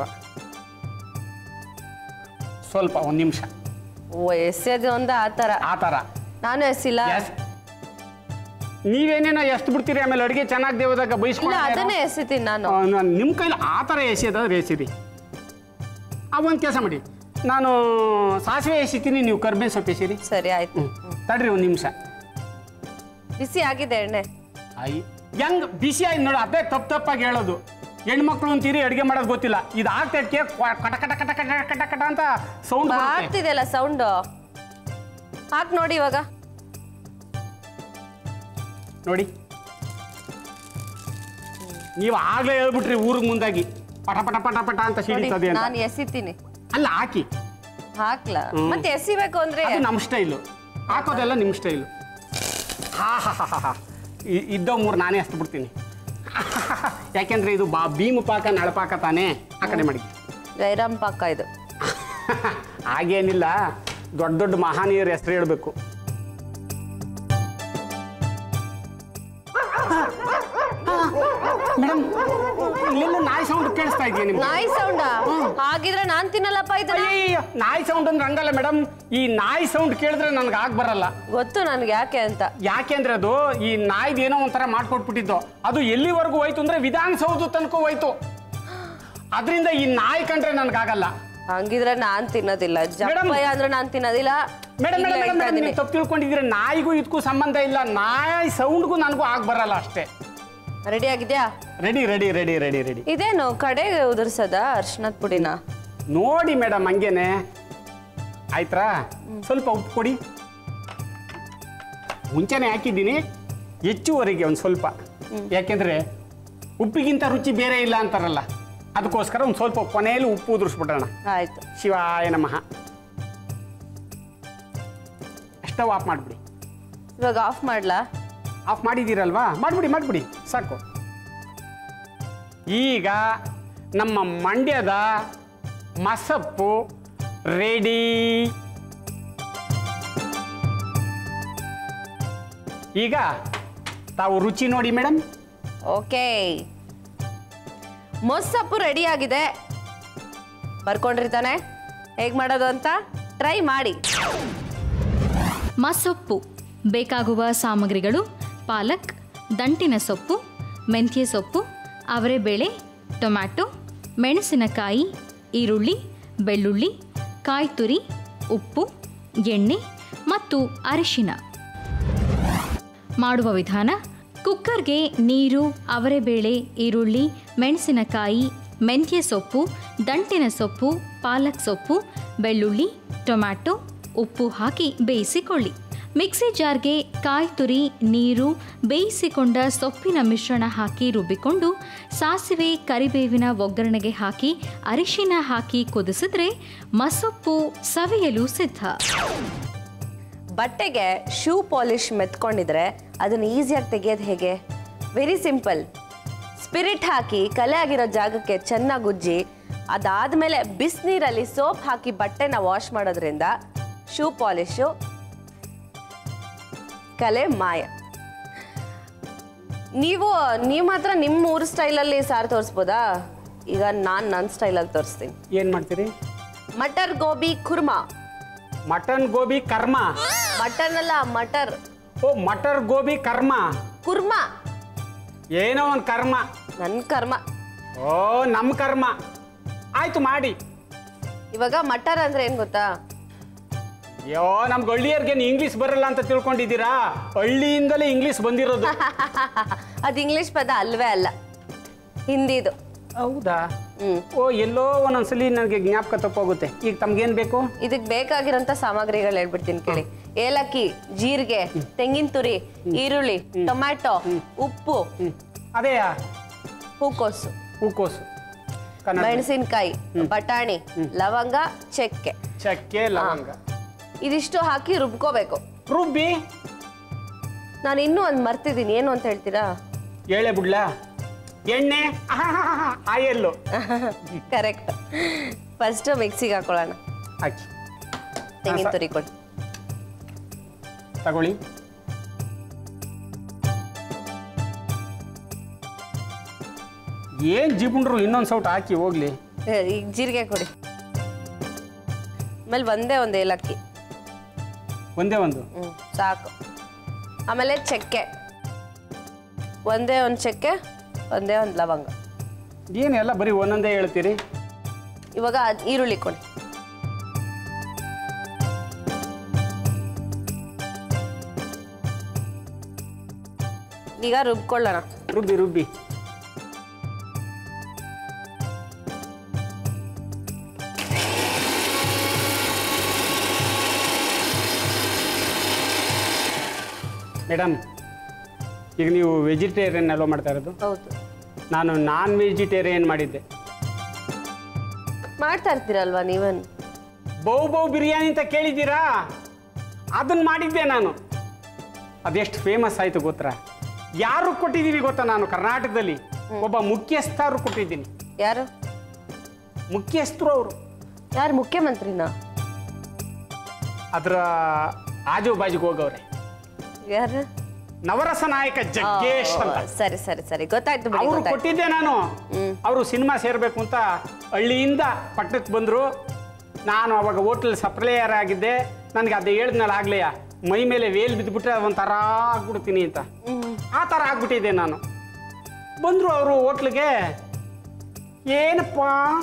[SPEAKER 2] ಸ್ವಲ್ಪ ಒಂದು ನಿಮಿಷ
[SPEAKER 1] ಓ ಎಸೆಯೋದು ಒಂದ ಆ ಥರ
[SPEAKER 2] ಆ ಥರ
[SPEAKER 1] ನಾನು ಎಸಿಲ್ಲ
[SPEAKER 2] ಎಸ್ ನೀವೇನೇನೋ ಎಷ್ಟು ಬಿಡ್ತೀರಿ ಆಮೇಲೆ ಅಡುಗೆ ಚೆನ್ನಾಗಿ ದೇವದಾಗ
[SPEAKER 1] ಇಲ್ಲ
[SPEAKER 2] ಬೈಸ್ಕೊಂಡು
[SPEAKER 1] ಅದನ್ನೇ ಎಸಿತೀನಿ ನಾನು
[SPEAKER 2] ನಿಮ್ಮ ಕೈಲಿ ಆ ಥರ ಎಸೆಯೋದಾದ್ರೆ ಎಸಿರಿ ಆ ಒಂದು ಕೆಲಸ ಮಾಡಿ ನಾನು ಸಾಸಿವೆ ಎಸಿತೀನಿ ನೀವು ಕರ್ಬೇವಿನ ಸೊಪ್ಪು ಎಸಿರಿ
[SPEAKER 1] ಸರಿ ಆಯ್ತು
[SPEAKER 2] ಹ್ಞೂ ತಡ್ರಿ ಒಂದು ನಿಮಿಷ
[SPEAKER 1] ಬಿಸಿ ಆಗಿದೆ ಎಣ್ಣೆ
[SPEAKER 2] ಅಯ್ಯ ಹೆಂಗ್ ಬಿಸಿ ಆಯ್ತು ನೋಡು ಅದೇ ತಪ್ಪು ತಪ್ಪಾಗಿ ಹೇಳೋದು ಹೆಣ್ಮಕ್ಳು ಅಂತೀರಿ ಅಡುಗೆ ಮಾಡೋದು ಗೊತ್ತಿಲ್ಲ ಇದು ಆಗ್ತೈತೆ ಕಟ ಕಟ ಕಟ ಕಟ ಕಟ ಕಟ ಅಂತ ಸೌಂಡ್
[SPEAKER 1] ಆಗ್ತಿದೆಯಲ್ಲ ಸೌಂಡು ಹಾಕ್ ನೋಡಿ ಇವಾಗ
[SPEAKER 2] ನೋಡಿ ನೀವು ಆಗ್ಲೇ ಹೇಳ್ಬಿಟ್ರಿ ಊರಿಗೆ ಮುಂದಾಗಿ ಪಟ ಪಟ ಪಟ ಪಟ ಅಂತ
[SPEAKER 1] ನೋಡಿ
[SPEAKER 2] ಸಿಡಿತದೆ ಅಂತ
[SPEAKER 1] ನಾನು ಎಸಿತೀನಿ
[SPEAKER 2] ಅಲ್ಲ ಹಾಕಿ
[SPEAKER 1] ಹಾಕ್ಲಾ
[SPEAKER 2] ಹ್ಮ್.
[SPEAKER 1] ಮತ್ತೆ ಎಸಿಬೇಕು ಅಂದ್ರೆ
[SPEAKER 2] ಅದು ನಮ್ಮ ಸ್ಟೈಲು ಹಾಕೋದೆಲ್ಲ ನಿಮ್ಮ ಸ್ಟೈಲು ಹಾ ಹಾ ಹಾ ಹಾ ಹಾ ಇ- ಇದ್ದವ್ ಮೂರು ನಾನೇ ಹಸ್ತು ಬಿಡ್ತೀನಿ ಯಾಕೆಂದ್ರೆ ಇದು ಬಾ ಭೀಮ ಪಾಕ ನಳಪಾಕ ತಾನೇ ಆ ಕಡೆ ಮಾಡಿ
[SPEAKER 1] ಜೈರಾಮ್ ಪಾಕ ಇದು
[SPEAKER 2] ಹಾಗೇನಿಲ್ಲ ದೊಡ್ಡ ದೊಡ್ಡ ಮಹಾನೀಯರ ಹೆಸರು ಹೇಳಬೇಕು ಮೇಡಮ್ ಇಲ್ಲೆಲ್ಲ ನಾಯಿ ಸೌಂಡ್ ಕೇಳಿಸ್ತಾ ಇದೆಯಾ ನಿಮ್ಗೆ
[SPEAKER 1] ನಾಯಿ ಸೌಂಡಾ ಹಾಗಿದ್ರೆ ನಾನ್ ತಿನ್ನಲ್ಲಪ್ಪ ಇದನ್ನ
[SPEAKER 2] ಅಯ್ಯಯ್ಯೋ, ನಾಯಿ ಸೌಂಡ್ ಅಂದ್ರೆ ಹಂಗಲ್ಲ ಮೇಡಮ್ ಈ ನಾಯಿ ಸೌಂಡ್ ಕೇಳಿದ್ರೆ ನನ್ಗೆ ಆಗ ಬರಲ್ಲ
[SPEAKER 1] ಗೊತ್ತು ನನ್ಗೆ ಯಾಕೆ ಅಂತ
[SPEAKER 2] ಯಾಕೆಂದ್ರೆ ಅದು ಈ ನಾಯ್ದು ಏನೋ ಒಂಥರ ಮಾಡ್ಕೊಟ್ಬಿಟ್ಟಿದ್ದು ಅದು ಎಲ್ಲಿವರೆಗೂ ಹೋಯ್ತು ಅಂದ್ರೆ ವಿಧಾನಸೌಧ ತನಕ ಹೋಯ್ತು ಅದರಿಂದ ಈ ನಾಯಿ ಕಂಡ್ರೆ ನನ್ಗಾಗಲ್ಲ
[SPEAKER 1] ಹಂಗಿದ್ರೆ ನಾನ್ ತಿನ್ನೋದಿಲ್ಲ ಜಪ್ಪಯ್ಯ ಅಂದ್ರೆ ನಾನ್ ತಿನ್ನೋದಿಲ್ಲ
[SPEAKER 2] ಮೇಡಮ್
[SPEAKER 1] ಇಲ್ಲೇ
[SPEAKER 2] ಮೇಡಮ್
[SPEAKER 1] ಹೇಳ್ತಾ
[SPEAKER 2] ಮೇಡಮ್
[SPEAKER 1] ಇದೀನಿ.
[SPEAKER 2] ನೀವು ತಪ್ಪು ತಿಳ್ಕೊಂಡಿದ್ರೆ ನಾಯಿಗೂ ಇದಕ್ಕೂ ಸಂಬಂಧ ಇಲ್ಲ ನಾಯಿ ಸೌಂಡ್ಗೂ ನನಗೂ ಆಗ ಬರಲ್ಲ ಅಷ್ಟೇ
[SPEAKER 1] ರೆಡಿ ಆಗಿದ್ಯಾ
[SPEAKER 2] ready ready ready ready ready
[SPEAKER 1] ಇದೇನು ಕಡೆಗೆ ಉದುರ್ಸದ ಅರ್ಶನದ ಪುಡಿನ
[SPEAKER 2] ನೋಡಿ ಮೇಡಮ್ ಹಂಗೇನೆ ಆಯ್ತಾ ಸ್ವಲ್ಪ ಉಪ್ಪು ಕೊಡಿ ಮುಂಚೆನೆ ಹಾಕಿದ್ದೀನಿ ಹೆಚ್ಚುವರೆಗೆ ಒಂದು ಸ್ವಲ್ಪ ಯಾಕೆಂದ್ರೆ ಉಪ್ಪಿಗಿಂತ ರುಚಿ ಬೇರೆ ಇಲ್ಲ ಅಂತಾರಲ್ಲ ಅದಕ್ಕೋಸ್ಕರ ಒಂದು ಸ್ವಲ್ಪ ಕೊನೆಯಲ್ಲಿ ಉಪ್ಪು ಉದುರಿಸ್ಬಿಡೋಣ
[SPEAKER 1] ಆಯ್ತು
[SPEAKER 2] ಶಿವಾಯ ನಮಃ ಸ್ಟವ್ ಆಫ್ ಮಾಡಿಬಿಡಿ
[SPEAKER 1] ಇವಾಗ ಆಫ್ ಮಾಡ್ಲಾ
[SPEAKER 2] ಆಫ್ ಮಾಡಿದ್ದೀರಲ್ವಾ ಮಾಡಿಬಿಡಿ ಮಾಡಿಬಿಡಿ ಸಾಕು ಈಗ ನಮ್ಮ ಮಂಡ್ಯದ ಮಸಪ್ಪು ರೆಡಿ ಈಗ ತಾವು ರುಚಿ ನೋಡಿ ಮೇಡಮ್
[SPEAKER 1] ಓಕೆ ಮೊಸಪ್ಪು ರೆಡಿ ಆಗಿದೆ ಬರ್ಕೊಂಡಿರ್ತಾನೆ ಹೇಗ್ ಮಾಡೋದು ಅಂತ ಟ್ರೈ ಮಾಡಿ
[SPEAKER 3] ಮಸೊಪ್ಪು ಬೇಕಾಗುವ ಸಾಮಗ್ರಿಗಳು ಪಾಲಕ್ ದಂಟಿನ ಸೊಪ್ಪು ಮೆಂತ್ಯ ಸೊಪ್ಪು ಅವರೆಬೇಳೆ ಟೊಮ್ಯಾಟೊ ಮೆಣಸಿನಕಾಯಿ ಈರುಳ್ಳಿ ಬೆಳ್ಳುಳ್ಳಿ ಕಾಯಿ ತುರಿ ಉಪ್ಪು ಎಣ್ಣೆ ಮತ್ತು ಅರಿಶಿನ ಮಾಡುವ ವಿಧಾನ ಕುಕ್ಕರ್ಗೆ ನೀರು ಅವರೆಬೇಳೆ ಈರುಳ್ಳಿ ಮೆಣಸಿನಕಾಯಿ ಮೆಂತ್ಯ ಸೊಪ್ಪು ದಂಟಿನ ಸೊಪ್ಪು ಪಾಲಕ್ ಸೊಪ್ಪು ಬೆಳ್ಳುಳ್ಳಿ ಟೊಮ್ಯಾಟೊ ಉಪ್ಪು ಹಾಕಿ ಬೇಯಿಸಿಕೊಳ್ಳಿ ಮಿಕ್ಸಿ ಜಾರ್ಗೆ ಕಾಯಿ ತುರಿ ನೀರು ಬೇಯಿಸಿಕೊಂಡ ಸೊಪ್ಪಿನ ಮಿಶ್ರಣ ಹಾಕಿ ರುಬ್ಬಿಕೊಂಡು ಸಾಸಿವೆ ಕರಿಬೇವಿನ ಒಗ್ಗರಣೆಗೆ ಹಾಕಿ ಅರಿಶಿನ ಹಾಕಿ ಕುದಿಸಿದ್ರೆ ಮಸೊಪ್ಪು ಸವಿಯಲು ಸಿದ್ಧ
[SPEAKER 1] ಬಟ್ಟೆಗೆ ಶೂ ಪಾಲಿಶ್ ಮೆತ್ಕೊಂಡಿದ್ರೆ ಅದನ್ನ ಈಸಿಯಾಗಿ ತೆಗೆಯೋದು ಹೇಗೆ ವೆರಿ ಸಿಂಪಲ್ ಸ್ಪಿರಿಟ್ ಹಾಕಿ ಕಲೆ ಆಗಿರೋ ಜಾಗಕ್ಕೆ ಚೆನ್ನಾಗಿ ಉಜ್ಜಿ ಅದಾದ್ಮೇಲೆ ಬಿಸಿನೀರಲ್ಲಿ ಸೋಪ್ ಹಾಕಿ ಬಟ್ಟೆನ ವಾಶ್ ಮಾಡೋದ್ರಿಂದ ಶೂ ಪಾಲಿಶು ಕಲೆ ಮಾಯ ನೀವು ನೀವು ಮಾತ್ರ ನಿಮ್ಮ ಊರ ಸ್ಟೈಲಲ್ಲಿ ಸಾರು ತೋರಿಸ್ಬೋದಾ ಈಗ ನಾನು ನನ್ನ ಸ್ಟೈಲಲ್ಲಿ ತೋರಿಸ್ತೀನಿ
[SPEAKER 2] ಏನು ಮಾಡ್ತೀರಿ
[SPEAKER 1] ಮಟರ್ ಗೋಬಿ ಕುರ್ಮಾ
[SPEAKER 2] ಮಟನ್ ಗೋಬಿ ಕರ್ಮ
[SPEAKER 1] ಮಟನ್ ಅಲ್ಲ ಮಟರ್
[SPEAKER 2] ಓ ಮಟರ್ ಗೋಬಿ ಕರ್ಮ
[SPEAKER 1] ಕುರ್ಮಾ
[SPEAKER 2] ಏನೋ ಒಂದು ಕರ್ಮ
[SPEAKER 1] ನನ್ನ ಕರ್ಮ
[SPEAKER 2] ಓ ನಮ್ಮ ಕರ್ಮ ಆಯ್ತು ಮಾಡಿ
[SPEAKER 1] ಇವಾಗ ಮಟರ್ ಅಂದ್ರೆ ಏನ್ ಗೊತ್ತಾ
[SPEAKER 2] ಅಯ್ಯೋ ನಮ್ಗೆ ಹಳ್ಳಿಯರ್ಗೇನು ಇಂಗ್ಲೀಷ್ ಬರಲ್ಲ ಅಂತ ತಿಳ್ಕೊಂಡಿದ್ದೀರಾ ಹಳ್ಳಿಯಿಂದಲೇ ಇಂಗ್ಲೀಷ್ ಬಂದಿರೋದು
[SPEAKER 1] ಅದು ಇಂಗ್ಲಿಷ್ ಪದ ಅಲ್ವೇ ಅಲ್ಲ ಹಿಂದಿದು
[SPEAKER 2] ಹೌದಾ
[SPEAKER 1] ಹ್ಮ್
[SPEAKER 2] ಓ ಎಲ್ಲೋ ಒಂದೊಂದ್ಸಲಿ ನನಗೆ ಜ್ಞಾಪಕ ತಪ್ಪೋಗುತ್ತೆ ಈಗ ತಮ್ಗೇನು ಬೇಕು
[SPEAKER 1] ಇದಕ್ ಬೇಕಾಗಿರೋಂಥ ಸಾಮಗ್ರಿಗಳು ಹೇಳ್ಬಿಡ್ತೀನಿ ಕೇಳಿ ಏಲಕ್ಕಿ ಜೀರಿಗೆ ತೆಂಗಿನ ತುರಿ ಈರುಳ್ಳಿ ಟೊಮ್ಯಾಟೊ ಉಪ್ಪು
[SPEAKER 2] ಅದೇ
[SPEAKER 1] ಹೂಕೋಸು
[SPEAKER 2] ಹೂಕೋಸು ಕನ್ನಡ
[SPEAKER 1] ಮೆಣಸಿನ್ಕಾಯಿ ಬಟಾಣಿ ಲವಂಗ ಚಕ್ಕೆ
[SPEAKER 2] ಚಕ್ಕೆ ಲವಂಗ
[SPEAKER 1] ಇದಿಷ್ಟು ಹಾಕಿ ರುಬ್ಕೋಬೇಕು
[SPEAKER 2] ರುಬ್ಬಿ
[SPEAKER 1] ನಾನು ಇನ್ನೂ ಒಂದು ಮರ್ತಿದ್ದೀನಿ ಏನು ಅಂತ ಹೇಳ್ತೀರಾ
[SPEAKER 2] ಎಳೆ ಬಿಡ್ಲಾ ಎಣ್ಣೆ ಆಯಲ್ಲು
[SPEAKER 1] ಕರೆಕ್ಟ್ ಫಸ್ಟ್ ಮಿಕ್ಸಿಗೆ ಹಾಕೊಳ್ಳೋಣ
[SPEAKER 2] ಹಾಕಿ
[SPEAKER 1] ತೆಂಗಿನ
[SPEAKER 2] ಹಾ, ಸ-
[SPEAKER 1] ತುರಿ ಕೊಡಿ
[SPEAKER 2] ತಗೊಳ್ಳಿ ಏನ್ ಜಿಬುಂಡ್ರು ಇನ್ನೊಂದು ಸೌಟ್ ಹಾಕಿ ಹೋಗ್ಲಿ
[SPEAKER 1] ಏ, ಈಗ ಜೀರಿಗೆ ಕೊಡಿ ಆಮೇಲೆ ಒಂದೇ ಒಂದು ಏಲಕ್ಕಿ
[SPEAKER 2] ಒಂದೇ ಒಂದು
[SPEAKER 1] ಹ್ಞೂ ಸಾಕು ಆಮೇಲೆ ಚಕ್ಕೆ ಒಂದೇ ಒಂದು ಚಕ್ಕೆ ಒಂದೇ ಒಂದು ಲವಂಗ
[SPEAKER 2] ಏನು ಎಲ್ಲ ಬರೀ ಒಂದೊಂದೇ ಹೇಳ್ತೀರಿ
[SPEAKER 1] ಇವಾಗ ಅದ್ ಈರುಳ್ಳಿ ಕೊಡಿ ಈಗ ರುಬ್ಕೊಳ್ಳೋಣ
[SPEAKER 2] ರುಬ್ಬಿ ರುಬ್ಬಿ ಮೇಡಮ್ ಈಗ ನೀವು ವೆಜಿಟೇರಿಯನ್ ಅಲೋ ಮಾಡ್ತಾ ಇರೋದು
[SPEAKER 1] ಹೌದು
[SPEAKER 2] ನಾನು ನಾನ್ ವೆಜಿಟೇರಿಯನ್ ಮಾಡಿದ್ದೆ
[SPEAKER 1] ಮಾಡ್ತಾ ಇರ್ತೀರಲ್ವಾ ನೀವನ್
[SPEAKER 2] ಬೌ ಬೌ ಬಿರಿಯಾನಿ ಅಂತ ಕೇಳಿದ್ದೀರಾ ಅದನ್ನ ಮಾಡಿದ್ದೆ ನಾನು ಅದೆಷ್ಟು ಫೇಮಸ್ ಆಯ್ತು ಗೊತ್ತಾ ಯಾರು ಕೊಟ್ಟಿದ್ದೀನಿ ಗೊತ್ತಾ ನಾನು ಕರ್ನಾಟಕದಲ್ಲಿ ಒಬ್ಬ ಮುಖ್ಯಸ್ಥರು ಕೊಟ್ಟಿದ್ದೀನಿ
[SPEAKER 1] ಯಾರು
[SPEAKER 2] ಮುಖ್ಯಸ್ಥರು ಅವರು
[SPEAKER 1] ಯಾರು ಮುಖ್ಯಮಂತ್ರಿನಾ
[SPEAKER 2] ಅದರ ಆಜು ಬಾಜುಗೆ ಹೋಗವ್ರೆ
[SPEAKER 1] ಯಾರು
[SPEAKER 2] ನವರಸ ನಾಯಕ ಜಗ್ಗೇಶ್ ಅಂತ
[SPEAKER 1] ಓ, ಸರಿ ಸರಿ ಸರಿ ಗೊತ್ತಾಯ್ತು ಬಿಡಿ
[SPEAKER 2] ಅವರು
[SPEAKER 1] ಗೊತ್ತಾಯ್ತು
[SPEAKER 2] ಕೊಟ್ಟಿದ್ದೆ ನಾನು ಅವರು ಸಿನಿಮಾ ಸೇರಬೇಕು ಅಂತ ಹಳ್ಳಿಯಿಂದ ಪಟ್ಟಣಕ್ಕೆ ಬಂದರು ನಾನು ಅವಾಗ ಹೋಟ್ಲ್ ಸಪ್ಲೈಯರ್ ಆಗಿದ್ದೆ ನನಗೆ ಅದು ಹೇಳಿದ್ನಲ್ಲ ಆಗ್ಲೆಯ ಮೈ ಮೇಲೆ ವೇಲ್ ಬಿದ್ದುಬಿಟ್ರೆ ಒಂಥರ ಆಗ್ಬಿಡ್ತೀನಿ ಅಂತ ಆ ಥರ ಆಗ್ಬಿಟ್ಟಿದ್ದೆ ನಾನು ಬಂದರು ಅವರು ಹೋಟ್ಲಿಗೆ ಏನಪ್ಪ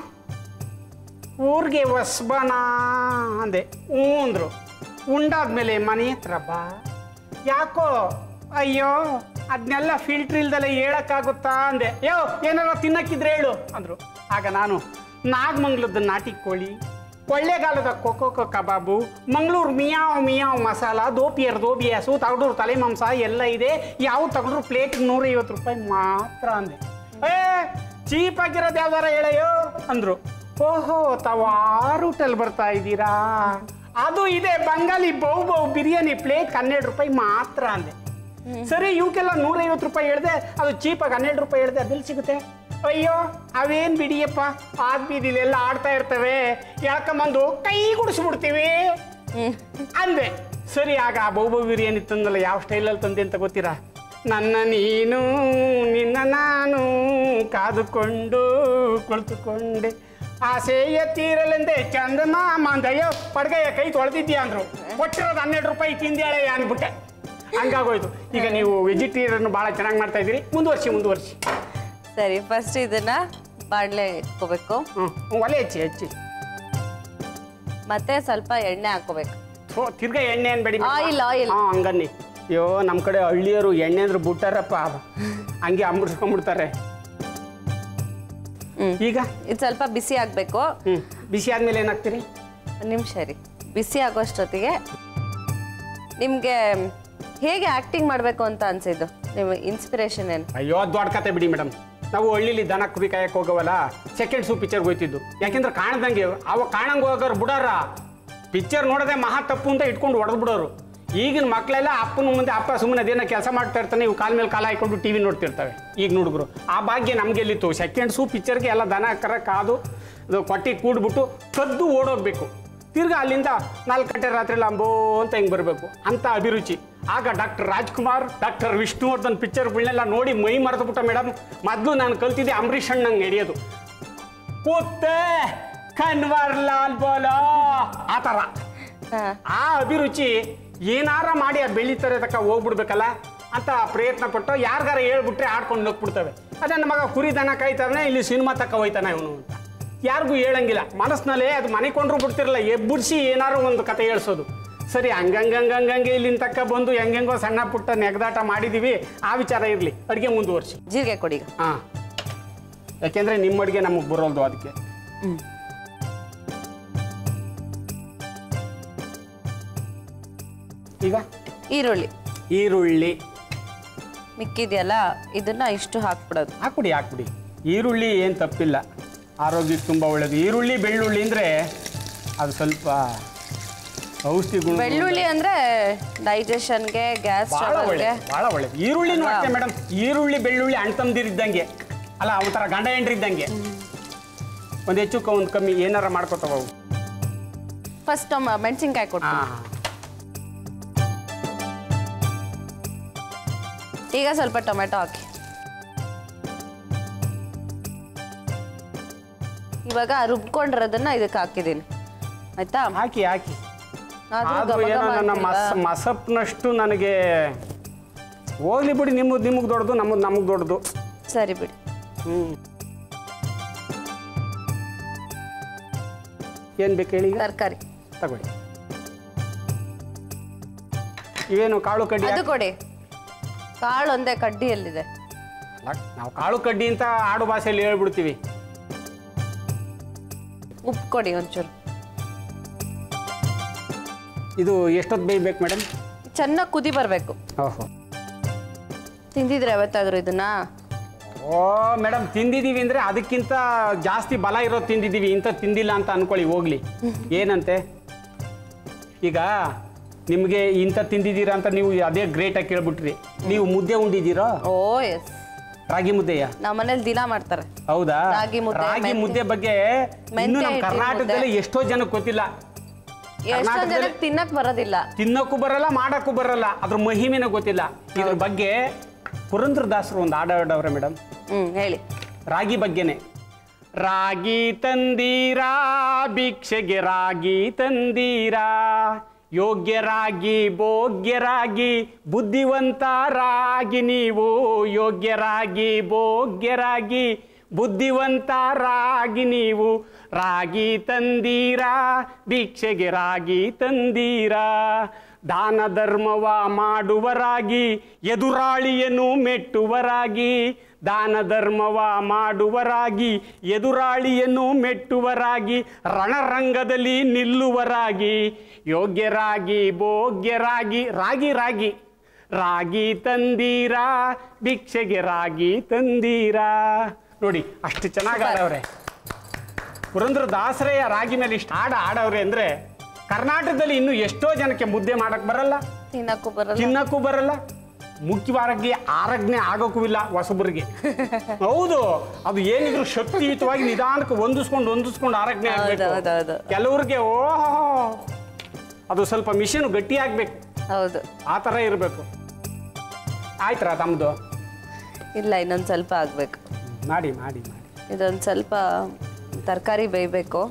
[SPEAKER 2] ಊರಿಗೆ ಹೊಸ್ಬನ ಅಂದೆ ಹ್ಞೂ ಅಂದರು ಉಂಡಾದ್ಮೇಲೆ ಮನೆ ಹತ್ರ ಬಾ ಯಾಕೋ ಅಯ್ಯೋ ಅದನ್ನೆಲ್ಲ ಫಿಲ್ಟ್ರ್ ಇಲ್ದಲೆ ಹೇಳಕ್ಕಾಗುತ್ತಾ ಅಂದೆ ಯೋ ಏನಾರ ತಿನ್ನಕ್ಕಿದ್ರೆ ಹೇಳು ಅಂದರು ಆಗ ನಾನು ನಾಗಮಂಗ್ಲದ ನಾಟಿ ಕೋಳಿ ಕೊಳ್ಳೇಗಾಲದ ಕೊಕ್ಕೋ ಕಬಾಬು ಮಂಗಳೂರು ಮಿಯಾವ್ ಮಿಯಾವ್ ಮಸಾಲ ದೋಪಿಯರ್ ದೋಬಿಯಾಸು ತಗಡೂರು ತಲೆ ಮಾಂಸ ಎಲ್ಲ ಇದೆ ಯಾವ ತಗಡ್ರು ಪ್ಲೇಟ್ ನೂರೈವತ್ತು ರೂಪಾಯಿ ಮಾತ್ರ ಅಂದೆ ಏ ಚೀಪ್ ಆಗಿರೋದು ಯಾವ್ದಾರ ಹೇಳಯ್ಯೋ ಅಂದ್ರು ಓಹೋ ತಾವು ಆ ರೂಟಲ್ಲಿ ಬರ್ತಾ ಇದ್ದೀರಾ ಅದು ಇದೆ ಬಂಗಾಲಿ ಬೌ ಬೌ ಬಿರಿಯಾನಿ ಪ್ಲೇಟ್ ಹನ್ನೆರಡು ರೂಪಾಯಿ ಮಾತ್ರ ಅಂದೆ ಸರಿ ಇವಕ್ಕೆಲ್ಲ ನೂರೈವತ್ತು ರೂಪಾಯಿ ಹೇಳಿದೆ ಅದು ಚೀಪಾಗಿ ಹನ್ನೆರಡು ರೂಪಾಯಿ ಹೇಳಿದೆ ಅದೆಲ್ಲಿ ಸಿಗುತ್ತೆ ಅಯ್ಯೋ ಅವೇನ್ ಬಿಡಿಯಪ್ಪ ಆದ್ ಬೀದಿಲೆಲ್ಲ ಆಡ್ತಾ ಇರ್ತವೆ ಯಾಕಂಬಂದು ಕೈ ಗುಡಿಸ್ಬಿಡ್ತೀವಿ ಅಂದೆ ಸರಿ ಆಗ ಆ ಬೌಬ ಬಿರಿಯಾನಿ ತಂದಲ್ಲ ಯಾವ ಸ್ಟೈಲಲ್ಲಿ ತಂದೆ ಅಂತ ಗೊತ್ತೀರಾ ನನ್ನ ನೀನು ನಿನ್ನ ನಾನು ಕಾದುಕೊಂಡು ಕುಳಿತುಕೊಂಡೆ ಆಸೆಯ ತೀರಲೆಂದೆ ಚಂದಮಾಮ ಅಂದಯ್ಯೋ ಪಡ್ಗಯ್ಯ ಕೈ ತೊಳೆದಿದ್ಯಾ ಅಂದ್ರು ಕೊಟ್ಟಿರೋದು ಹನ್ನೆರಡು ರೂಪಾಯಿ ತಿಂದ್ಯಾಳೆ ಅಂದ್ಬಿಟ್ಟೆ ಹಂಗಾಗೋಯ್ತು ಈಗ ನೀವು ವೆಜಿಟೇರಿಯನ್ ಭಾಳ ಚೆನ್ನಾಗಿ ಮಾಡ್ತಾ ಇದ್ದೀರಿ ಮುಂದುವರ್ಸಿ ಮುಂದುವರ್ಸಿ
[SPEAKER 1] ಸರಿ ಫಸ್ಟ್ ಇದನ್ನ ಬಾಣಲೆ ಇಟ್ಕೋಬೇಕು
[SPEAKER 2] ಹ್ಞೂ ಒಲೆ ಹೆಚ್ಚಿ ಹೆಚ್ಚಿ
[SPEAKER 1] ಮತ್ತೆ ಸ್ವಲ್ಪ ಎಣ್ಣೆ ಹಾಕೋಬೇಕು
[SPEAKER 2] ಥೋ ತಿರ್ಗಾ ಎಣ್ಣೆ ಅನ್ಬೇಡಿ
[SPEAKER 1] Oil, oil.
[SPEAKER 2] ಹಾಂ ಹಂಗನ್ನಿ ಅಯ್ಯೋ ನಮ್ಮ ಕಡೆ ಹಳ್ಳಿಯರು ಎಣ್ಣೆ ಅಂದ್ರೆ ಬಿಟ್ಟಾರಪ್ಪ ಹಂಗೆ ಅಂಬಿಡ್ಸ್ಕೊಂಡ್ಬಿಡ್ತಾರೆ
[SPEAKER 1] ಹ್ಮ್.
[SPEAKER 2] ಈಗ
[SPEAKER 1] ಇದು ಸ್ವಲ್ಪ ಬಿಸಿ ಆಗಬೇಕು
[SPEAKER 2] ಹ್ಞೂ ಬಿಸಿ ಆದ್ಮೇಲೆ ಏನಾಗ್ತೀರಿ
[SPEAKER 1] ಒಂದು ನಿಮಿಷ ರೀ ಬಿಸಿ ಆಗೋಷ್ಟೊತ್ತಿಗೆ ನಿಮಗೆ ಹೇಗೆ ಆ್ಯಕ್ಟಿಂಗ್ ಮಾಡಬೇಕು ಅಂತ ಅನ್ಸಿದ್ದು ನಿಮ್ಮ ಇನ್ಸ್ಪಿರೇಷನ್ ಏನು
[SPEAKER 2] ಅಯ್ಯೋ ಅದ್ ದೊಡ್ಡ ಕತೆ ಬಿಡಿ ಮೇಡಮ್ ನಾವು ಹಳ್ಳಿಲಿ ದನ ಕುರಿ ಕಾಯಕ್ಕೆ ಹೋಗವಲ್ಲ ಸೆಕೆಂಡ್ ಶೂ ಪಿಕ್ಚರ್ಗೆ ಹೋಯ್ತಿದ್ದು ಯಾಕೆಂದ್ರೆ ಕಾಣ್ದಂಗೆ ಅವ ಕಾಣಂಗೆ ಹೋಗೋರು ಬಿಡಾರ ಪಿಕ್ಚರ್ ನೋಡದೆ ಮಹಾ ತಪ್ಪು ಅಂತ ಇಟ್ಕೊಂಡು ಹೊಡೆದು ಬಿಡೋರು ಈಗಿನ ಮಕ್ಕಳೆಲ್ಲ ಅಪ್ಪನ ಮುಂದೆ ಅಪ್ಪ ಸುಮ್ಮನೆ ಅದೇನೋ ಕೆಲಸ ಮಾಡ್ತಾ ಇರ್ತಾನೆ ಇವು ಕಾಲ ಮೇಲೆ ಕಾಲ ಹಾಕೊಂಡು ಟಿ ವಿ ನೋಡ್ತಿರ್ತವೆ ಈಗ ಹುಡುಗರು ಆ ಭಾಗ್ಯ ನಮ್ಗೆ ಎಲ್ಲಿತ್ತು ಸೆಕೆಂಡ್ ಶೂ ಪಿಕ್ಚರ್ಗೆ ಎಲ್ಲ ದನ ಕರ ಕಾದು ಅದು ಕೊಟ್ಟಿ ಕೂಡ್ಬಿಟ್ಟು ಕದ್ದು ಓಡೋಗ್ಬೇಕು ತಿರ್ಗಾ ಅಲ್ಲಿಂದ ನಾಲ್ಕು ಗಂಟೆ ರಾತ್ರಿ ಅಂಬೋ ಅಂತ ಹಿಂಗೆ ಬರಬೇಕು ಅಂತ ಅಭಿರುಚಿ ಆಗ ಡಾಕ್ಟರ್ ರಾಜ್ಕುಮಾರ್ ಡಾಕ್ಟರ್ ವಿಷ್ಣುವರ್ಧನ್ ಪಿಕ್ಚರ್ಗಳನ್ನೆಲ್ಲ ನೋಡಿ ಮೈ ಮರೆತುಬಿಟ್ಟ ಮೇಡಮ್ ಮೊದಲು ನಾನು ಕಲ್ತಿದ್ದೆ ಅಂಬರೀಷ್ ಅಣ್ಣಂಗೆ ನಡೆಯೋದು ಕೂತೆ ಕನ್ವರ್ ಲಾಲ್ ಬೋಲೋ ಆ ಥರ
[SPEAKER 1] ಹಾಂ
[SPEAKER 2] ಆ ಅಭಿರುಚಿ ಏನಾರ ಮಾಡಿ ಅದು ಬೆಳೀತಾರೆ ತಕ್ಕ ಹೋಗ್ಬಿಡ್ಬೇಕಲ್ಲ ಅಂತ ಪ್ರಯತ್ನ ಪಟ್ಟು ಯಾರಿಗಾರ ಹೇಳ್ಬಿಟ್ರೆ ಆಡ್ಕೊಂಡು ನಗ್ಬಿಡ್ತವೆ ಅದೇ ನಮ್ಮ ಮಗ ಕುರಿ ದನ ಕಾಯ್ತಾನೆ ಇಲ್ಲಿ ಸಿನಿಮಾ ತಕ್ಕ ಹೋಯ್ತಾನೆ ಇವನು ಅಂತ ಯಾರಿಗೂ ಹೇಳಂಗಿಲ್ಲ ಮನಸ್ಸಿನಲ್ಲೇ ಅದು ಮನೆ ಕೊಂಡ್ರು ಬಿಡ್ತಿರಲ್ಲ ಎಬ್ಬುರ್ಸಿ ಏನಾರು ಒಂದು ಕತೆ ಹೇಳ್ಸೋದು ಸರಿ ಹಂಗಂಗಂಗಂಗಂಗೆ ಇಲ್ಲಿನ ತಕ್ಕ ಬಂದು ಹೆಂಗೆಂಗೋ ಸಣ್ಣ ಪುಟ್ಟ ನೆಗದಾಟ ಮಾಡಿದ್ದೀವಿ ಆ ವಿಚಾರ ಇರಲಿ ಅಡುಗೆ ಮುಂದುವರ್ಸಿ
[SPEAKER 1] ಜೀರಿಗೆ ಕೊಡಿ ಈಗ
[SPEAKER 2] ಹಾಂ ಯಾಕೆಂದರೆ ನಿಮ್ಮ ಅಡುಗೆ ನಮಗೆ ಬರೋಲ್ದು ಅದಕ್ಕೆ ಈಗ
[SPEAKER 1] ಈರುಳ್ಳಿ
[SPEAKER 2] ಈರುಳ್ಳಿ
[SPEAKER 1] ಮಿಕ್ಕಿದೆಯಲ್ಲ ಇದನ್ನ ಇಷ್ಟು ಹಾಕ್ಬಿಡೋದು
[SPEAKER 2] ಹಾಕ್ಬಿಡಿ ಹಾಕ್ಬಿಡಿ ಈರುಳ್ಳಿ ಏನು ತಪ್ಪಿಲ್ಲ ಆರೋಗ್ಯಕ್ಕೆ ತುಂಬ ಒಳ್ಳೆಯದು ಈರುಳ್ಳಿ ಬೆಳ್ಳುಳ್ಳಿ ಅಂದರೆ ಅದು ಸ್ವಲ್ಪ ಔಷಧಿ ಗುಣ
[SPEAKER 1] ಬೆಳ್ಳುಳ್ಳಿ ಅಂದ್ರೆ ಡೈಜೆಷನ್ಗೆ ಗ್ಯಾಸ್
[SPEAKER 2] ಭಾಳ ಒಳ್ಳೆಯದು ಭಾಳ ಒಳ್ಳೆಯದು ಈರುಳ್ಳಿನೂ ಅಷ್ಟೇ ಮೇಡಮ್ ಈರುಳ್ಳಿ ಬೆಳ್ಳುಳ್ಳಿ ಅಣ್ಣ ತಮ್ಮದಿರಿದ್ದಂಗೆ ಅಲ್ಲ ಒಂಥರ ಗಂಡ ಹೆಂಡ್ರಿದ್ದಂಗೆ ಒಂದು ಹೆಚ್ಚು ಕ- ಒಂದು ಕಮ್ಮಿ ಏನಾರ ಮಾಡ್ಕೋತಾವ ಅವು
[SPEAKER 1] ಫಸ್ಟ್ ಮೆಣಸಿನ್ಕಾಯಿ ಕೊಟ್ಟು
[SPEAKER 2] ಹಾಂ
[SPEAKER 1] ಈಗ ಸ್ವಲ್ಪ ಟೊಮೆಟೊ ಹಾಕಿ ಇವಾಗ ರುಬ್ಕೊಂಡಿರೋದನ್ನ ಇದಕ್ಕೆ ಹಾಕಿದ್ದೀನಿ ಆಯ್ತಾ
[SPEAKER 2] ಹಾಕಿ ಹಾಕಿ
[SPEAKER 1] ಆದ್ರೂ
[SPEAKER 2] ಆದ್ರೂ
[SPEAKER 1] ಘಮ
[SPEAKER 2] ಏನೋ
[SPEAKER 1] ಘಮ
[SPEAKER 2] ನನ್ನ ಮಸ್
[SPEAKER 1] ಅಂತಿಲ್ವಾ?
[SPEAKER 2] ಮಸಪ್ನಷ್ಟು ನನಗೆ ಹೋಗ್ಲಿ ಬಿಡಿ ನಿಮ್ಮದು ನಿಮಗೆ ದೊಡ್ಡದು ನಮ್ಮದು ನಮಗೆ ದೊಡ್ಡದು
[SPEAKER 1] ಸರಿ ಬಿಡಿ
[SPEAKER 2] ಹ್ಞೂ ಏನು ಬೇಕು ಹೇಳಿ ಈಗ
[SPEAKER 1] ತರಕಾರಿ
[SPEAKER 2] ತಗೊಳ್ಳಿ ಇವೇನು ಕಾಳು ಕಡ್ಡಿ
[SPEAKER 1] ಅದು ಕೊಡಿ ಕಾಳು ಒಂದೇ ಕಡ್ಡಿ ಎಲ್ಲಿದೆ
[SPEAKER 2] ಅಲ್ಲ, ನಾವು ಕಾಳು ಕಡ್ಡಿ ಅಂತ ಆಡು ಭಾಷೆಯಲ್ಲಿ ಹೇಳ್ಬಿಡ್ತೀವಿ
[SPEAKER 1] ಉಪ್ಪು ಕೊಡಿ ಒಂಚೂರು
[SPEAKER 2] ಇದು ಎಷ್ಟೊತ್ತು ಬೇಯಬೇಕು ಮೇಡಮ್
[SPEAKER 1] ಚೆನ್ನಾಗಿ ಕುದಿ ಬರಬೇಕು
[SPEAKER 2] ಓಹೋ
[SPEAKER 1] ತಿಂದಿದ್ರೆ ಯಾವತ್ತಾದ್ರೂ ಇದನ್ನ
[SPEAKER 2] ಓ ಮೇಡಮ್ ತಿಂದಿದ್ದೀವಿ ಅಂದರೆ ಅದಕ್ಕಿಂತ ಜಾಸ್ತಿ ಬಲ ಇರೋದು ತಿಂದಿದ್ದೀವಿ ಇಂಥ ತಿಂದಿಲ್ಲ ಅಂತ ಅನ್ಕೊಳ್ಳಿ ಹೋಗ್ಲಿ ಏನಂತೆ ಈಗ ನಿಮಗೆ ಇಂಥ ತಿಂದಿದ್ದೀರಾ ಅಂತ ನೀವು ಅದೇ ಗ್ರೇಟಾಗಿ ಕೇಳ್ಬಿಟ್ರಿ ನೀವು ಮುದ್ದೆ ಉಂಡಿದ್ದೀರೋ
[SPEAKER 1] ಓ ಎಸ್
[SPEAKER 2] ರಾಗಿ ಮುದ್ದೆಯ
[SPEAKER 1] ನಮ್ಮ ಮನೇಲಿ ದಿನ ಮಾಡ್ತಾರೆ
[SPEAKER 2] ಹೌದಾ
[SPEAKER 1] ರಾಗಿ ಮುದ್ದೆ,
[SPEAKER 2] ರಾಗಿ
[SPEAKER 1] ಮೆಂತೆ-
[SPEAKER 2] ಮುದ್ದೆ ಬಗ್ಗೆ
[SPEAKER 1] ಮೆಂತೆ
[SPEAKER 2] ಇನ್ನು ನಮ್ಮ
[SPEAKER 1] ಹಿಟ್ಟಿನ
[SPEAKER 2] ಕರ್ನಾಟಕದಲ್ಲಿ ಎಷ್ಟೋ ಜನಕ್ಕೆ ಗೊತ್ತಿಲ್ಲ
[SPEAKER 1] ಎಷ್ಟೋ
[SPEAKER 2] ಕರ್ನಾಟಕದಲ್ಲಿ-
[SPEAKER 1] ಜನಕ್ಕೆ ತಿನ್ನಕ್ ಬರೋದಿಲ್ಲ
[SPEAKER 2] ತಿನ್ನಕ್ಕೂ ಬರಲ್ಲ ಮಾಡಕ್ಕೂ ಬರಲ್ಲ ಅದ್ರ ಮಹಿಮೆನೂ ಗೊತ್ತಿಲ್ಲ ಇದ್ರ ಬಗ್ಗೆ ಪುರಂದ್ರದಾಸರು ಒಂದು ಹಾಡು ಹಾಡವ್ರೆ ಮೇಡಮ್
[SPEAKER 1] ಹ್ಮ್ ಹೇಳಿ
[SPEAKER 2] ರಾಗಿ ಬಗ್ಗೆನೆ ರಾಗಿ ತಂದೀರಾ ಭಿಕ್ಷೆಗೆ ರಾಗಿ ತಂದೀರಾ ಯೋಗ್ಯರಾಗಿ ಭೋಗ್ಯರಾಗಿ ಬುದ್ಧಿವಂತರಾಗಿ ನೀವು ಯೋಗ್ಯರಾಗಿ ಭೋಗ್ಯರಾಗಿ ಬುದ್ಧಿವಂತರಾಗಿ ನೀವು ರಾಗಿ ತಂದೀರಾ ಭಿಕ್ಷೆಗೆ ರಾಗಿ ತಂದೀರಾ ದಾನ ಧರ್ಮವ ಮಾಡುವರಾಗಿ ಎದುರಾಳಿಯನ್ನು ಮೆಟ್ಟುವರಾಗಿ ದಾನ ಧರ್ಮವ ಮಾಡುವರಾಗಿ ಎದುರಾಳಿಯನ್ನು ಮೆಟ್ಟುವರಾಗಿ ರಣರಂಗದಲ್ಲಿ ನಿಲ್ಲುವರಾಗಿ ಯೋಗ್ಯರಾಗಿ ಭೋಗ್ಯರಾಗಿ ರಾಗಿ ರಾಗಿ ರಾಗಿ ತಂದೀರಾ ಭಿಕ್ಷೆಗೆ ರಾಗಿ ತಂದೀರಾ ನೋಡಿ ಅಷ್ಟು ಚೆನ್ನಾಗಿ ಆಡವ್ರೆ ಪುರಂದ್ರ ದಾಸರೆಯ ರಾಗಿ ಮೇಲೆ ಇಷ್ಟು ಹಾಡು ಆಡವ್ರೆ ಅಂದ್ರೆ ಕರ್ನಾಟಕದಲ್ಲಿ ಇನ್ನು ಎಷ್ಟೋ ಜನಕ್ಕೆ ಮುದ್ದೆ ಮಾಡಕ್ ಬರಲ್ಲ
[SPEAKER 1] ತಿನ್ನಕ್ಕೂ ಬರಲ್ಲ
[SPEAKER 2] ತಿನ್ನಕ್ಕೂ ಬರಲ್ಲ ಮುಖ್ಯವಾಗಿ ಆರಜ್ಞೆ ಆಗೋಕ್ಕೂ ಇಲ್ಲ ಹೊಸಬರಿಗೆ ಹೌದು ಅದು ಏನಿದ್ರು ಶಕ್ತಿಯುತವಾಗಿ ನಿಧಾನಕ್ಕೆ ಹೊಂದಿಸ್ಕೊಂಡು ಹೊಂದಿಸ್ಕೊಂಡು ಆರಜ್ಞೆ ಆಗ್ಬೇಕು
[SPEAKER 1] ಹೌದೌದು.
[SPEAKER 2] ಕೆಲವ್ರಿಗೆ ಓಹೋ ಅದು ಸ್ವಲ್ಪ ಮಿಷಿನ್ ಗಟ್ಟಿ ಆಗ್ಬೇಕು
[SPEAKER 1] ಹೌದು
[SPEAKER 2] ಆ ಥರ ಇರಬೇಕು ಆಯ್ತರಾ ತಮ್ಮದು
[SPEAKER 1] ಇಲ್ಲ ಇನ್ನೊಂದು ಸ್ವಲ್ಪ ಆಗ್ಬೇಕು
[SPEAKER 2] ಮಾಡಿ ಮಾಡಿ ಮಾಡಿ
[SPEAKER 1] ಇದೊಂದು ಸ್ವಲ್ಪ ತರಕಾರಿ ಬೇಯಬೇಕು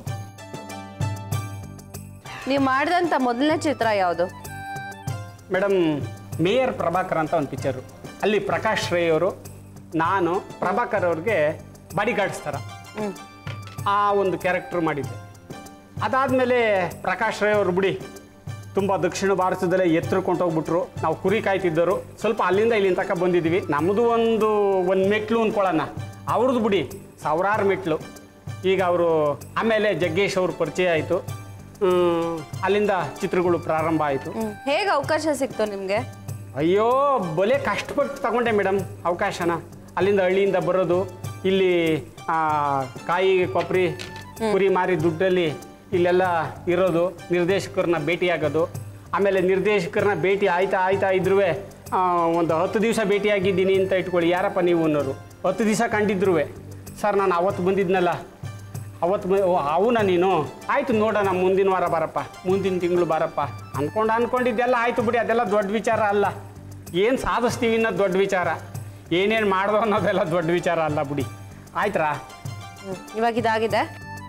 [SPEAKER 1] ನೀವು ಮಾಡಿದಂಥ ಮೊದಲನೇ ಚಿತ್ರ ಯಾವುದು
[SPEAKER 2] ಮೇಡಮ್ ಮೇಯರ್ ಪ್ರಭಾಕರ್ ಅಂತ ಒಂದು ಪಿಕ್ಚರು ಅಲ್ಲಿ ಪ್ರಕಾಶ್ ರೈ ಅವರು ನಾನು ಪ್ರಭಾಕರ್ ಅವ್ರಿಗೆ ಬಾಡಿ ಗಾರ್ಡ್ಸ್ ಥರ
[SPEAKER 1] ಹ್ಮ್
[SPEAKER 2] ಆ ಒಂದು ಕ್ಯಾರೆಕ್ಟರ್ ಮಾಡಿದ್ದೆ ಅದಾದಮೇಲೆ ಪ್ರಕಾಶ್ ರೈ ಅವರು ಬಿಡಿ ತುಂಬ ದಕ್ಷಿಣ ಭಾರತದಲ್ಲೇ ಎತ್ತರಕೊಂಡು ಹೋಗ್ಬಿಟ್ರು ನಾವು ಕುರಿ ಕಾಯ್ತಿದ್ದರು ಸ್ವಲ್ಪ ಅಲ್ಲಿಂದ ಇಲ್ಲಿಂದ ತನಕ ಬಂದಿದ್ವಿ ನಮ್ಮದು ಒಂದು ಒಂದು ಮೆಟ್ಲು ಅಂದ್ಕೊಳ್ಳೋಣ ಅವ್ರದ್ದು ಬಿಡಿ ಸಾವಿರಾರು ಮೆಟ್ಲು ಈಗ ಅವರು ಆಮೇಲೆ ಜಗ್ಗೇಶ್ ಅವ್ರ ಪರಿಚಯ ಆಯಿತು ಅಲ್ಲಿಂದ ಚಿತ್ರಗಳು ಪ್ರಾರಂಭ ಆಯಿತು
[SPEAKER 1] ಹ್ಮ್ ಹೇಗೆ ಅವಕಾಶ ಸಿಕ್ತು ನಿಮಗೆ
[SPEAKER 2] ಅಯ್ಯೋ ಬಲೆ ಕಷ್ಟಪಟ್ಟು ತಗೊಂಡೆ ಮೇಡಮ್ ಅವಕಾಶನ ಅಲ್ಲಿಂದ ಹಳ್ಳಿಯಿಂದ ಬರೋದು ಇಲ್ಲಿ ಆ, ಕಾಯಿ ಕೊಬ್ಬರಿ ಕುರಿ ಮಾರಿ ದುಡ್ಡಲ್ಲಿ ಇಲ್ಲೆಲ್ಲ ಇರೋದು ನಿರ್ದೇಶಕರನ್ನ ಭೇಟಿಯಾಗೋದು ಆಮೇಲೆ ನಿರ್ದೇಶಕರನ್ನ ಭೇಟಿ ಆಯ್ತಾ ಆಯ್ತಾ ಇದ್ರೂ ಒಂದು ಹತ್ತು ದಿವಸ ಭೇಟಿಯಾಗಿದ್ದೀನಿ ಅಂತ ಇಟ್ಕೊಳ್ಳಿ ಯಾರಪ್ಪ ನೀವು ಅನ್ನೋರು ಹತ್ತು ದಿವಸ ಕಂಡಿದ್ರು ಸರ್ ನಾನು ಅವತ್ತು ಬಂದಿದ್ನಲ್ಲ ಅವತ್ತು ಬ- ಓ ಅವನ ನೀನು ಆಯ್ತು ನೋಡೋಣ ಮುಂದಿನ ವಾರ ಬಾರಪ್ಪ ಮುಂದಿನ ತಿಂಗಳು ಬಾರಪ್ಪ ಅನ್ಕೊಂಡು ಅನ್ಕೊಂಡಿದ್ದೆಲ್ಲ ಆಯ್ತು ಬಿಡಿ ಅದೆಲ್ಲ ದೊಡ್ಡ ವಿಚಾರ ಅಲ್ಲ ಏನು ಸಾಧಿಸ್ತೀವಿ ಅನ್ನೋದು ದೊಡ್ಡ ವಿಚಾರ ಏನೇನು ಮಾಡ್ದೋ ಅನ್ನೋದೆಲ್ಲ ದೊಡ್ಡ ವಿಚಾರ ಅಲ್ಲ ಬಿಡಿ ಆಯ್ತರಾ
[SPEAKER 1] ಇವಾಗ ಇದಾಗಿದೆ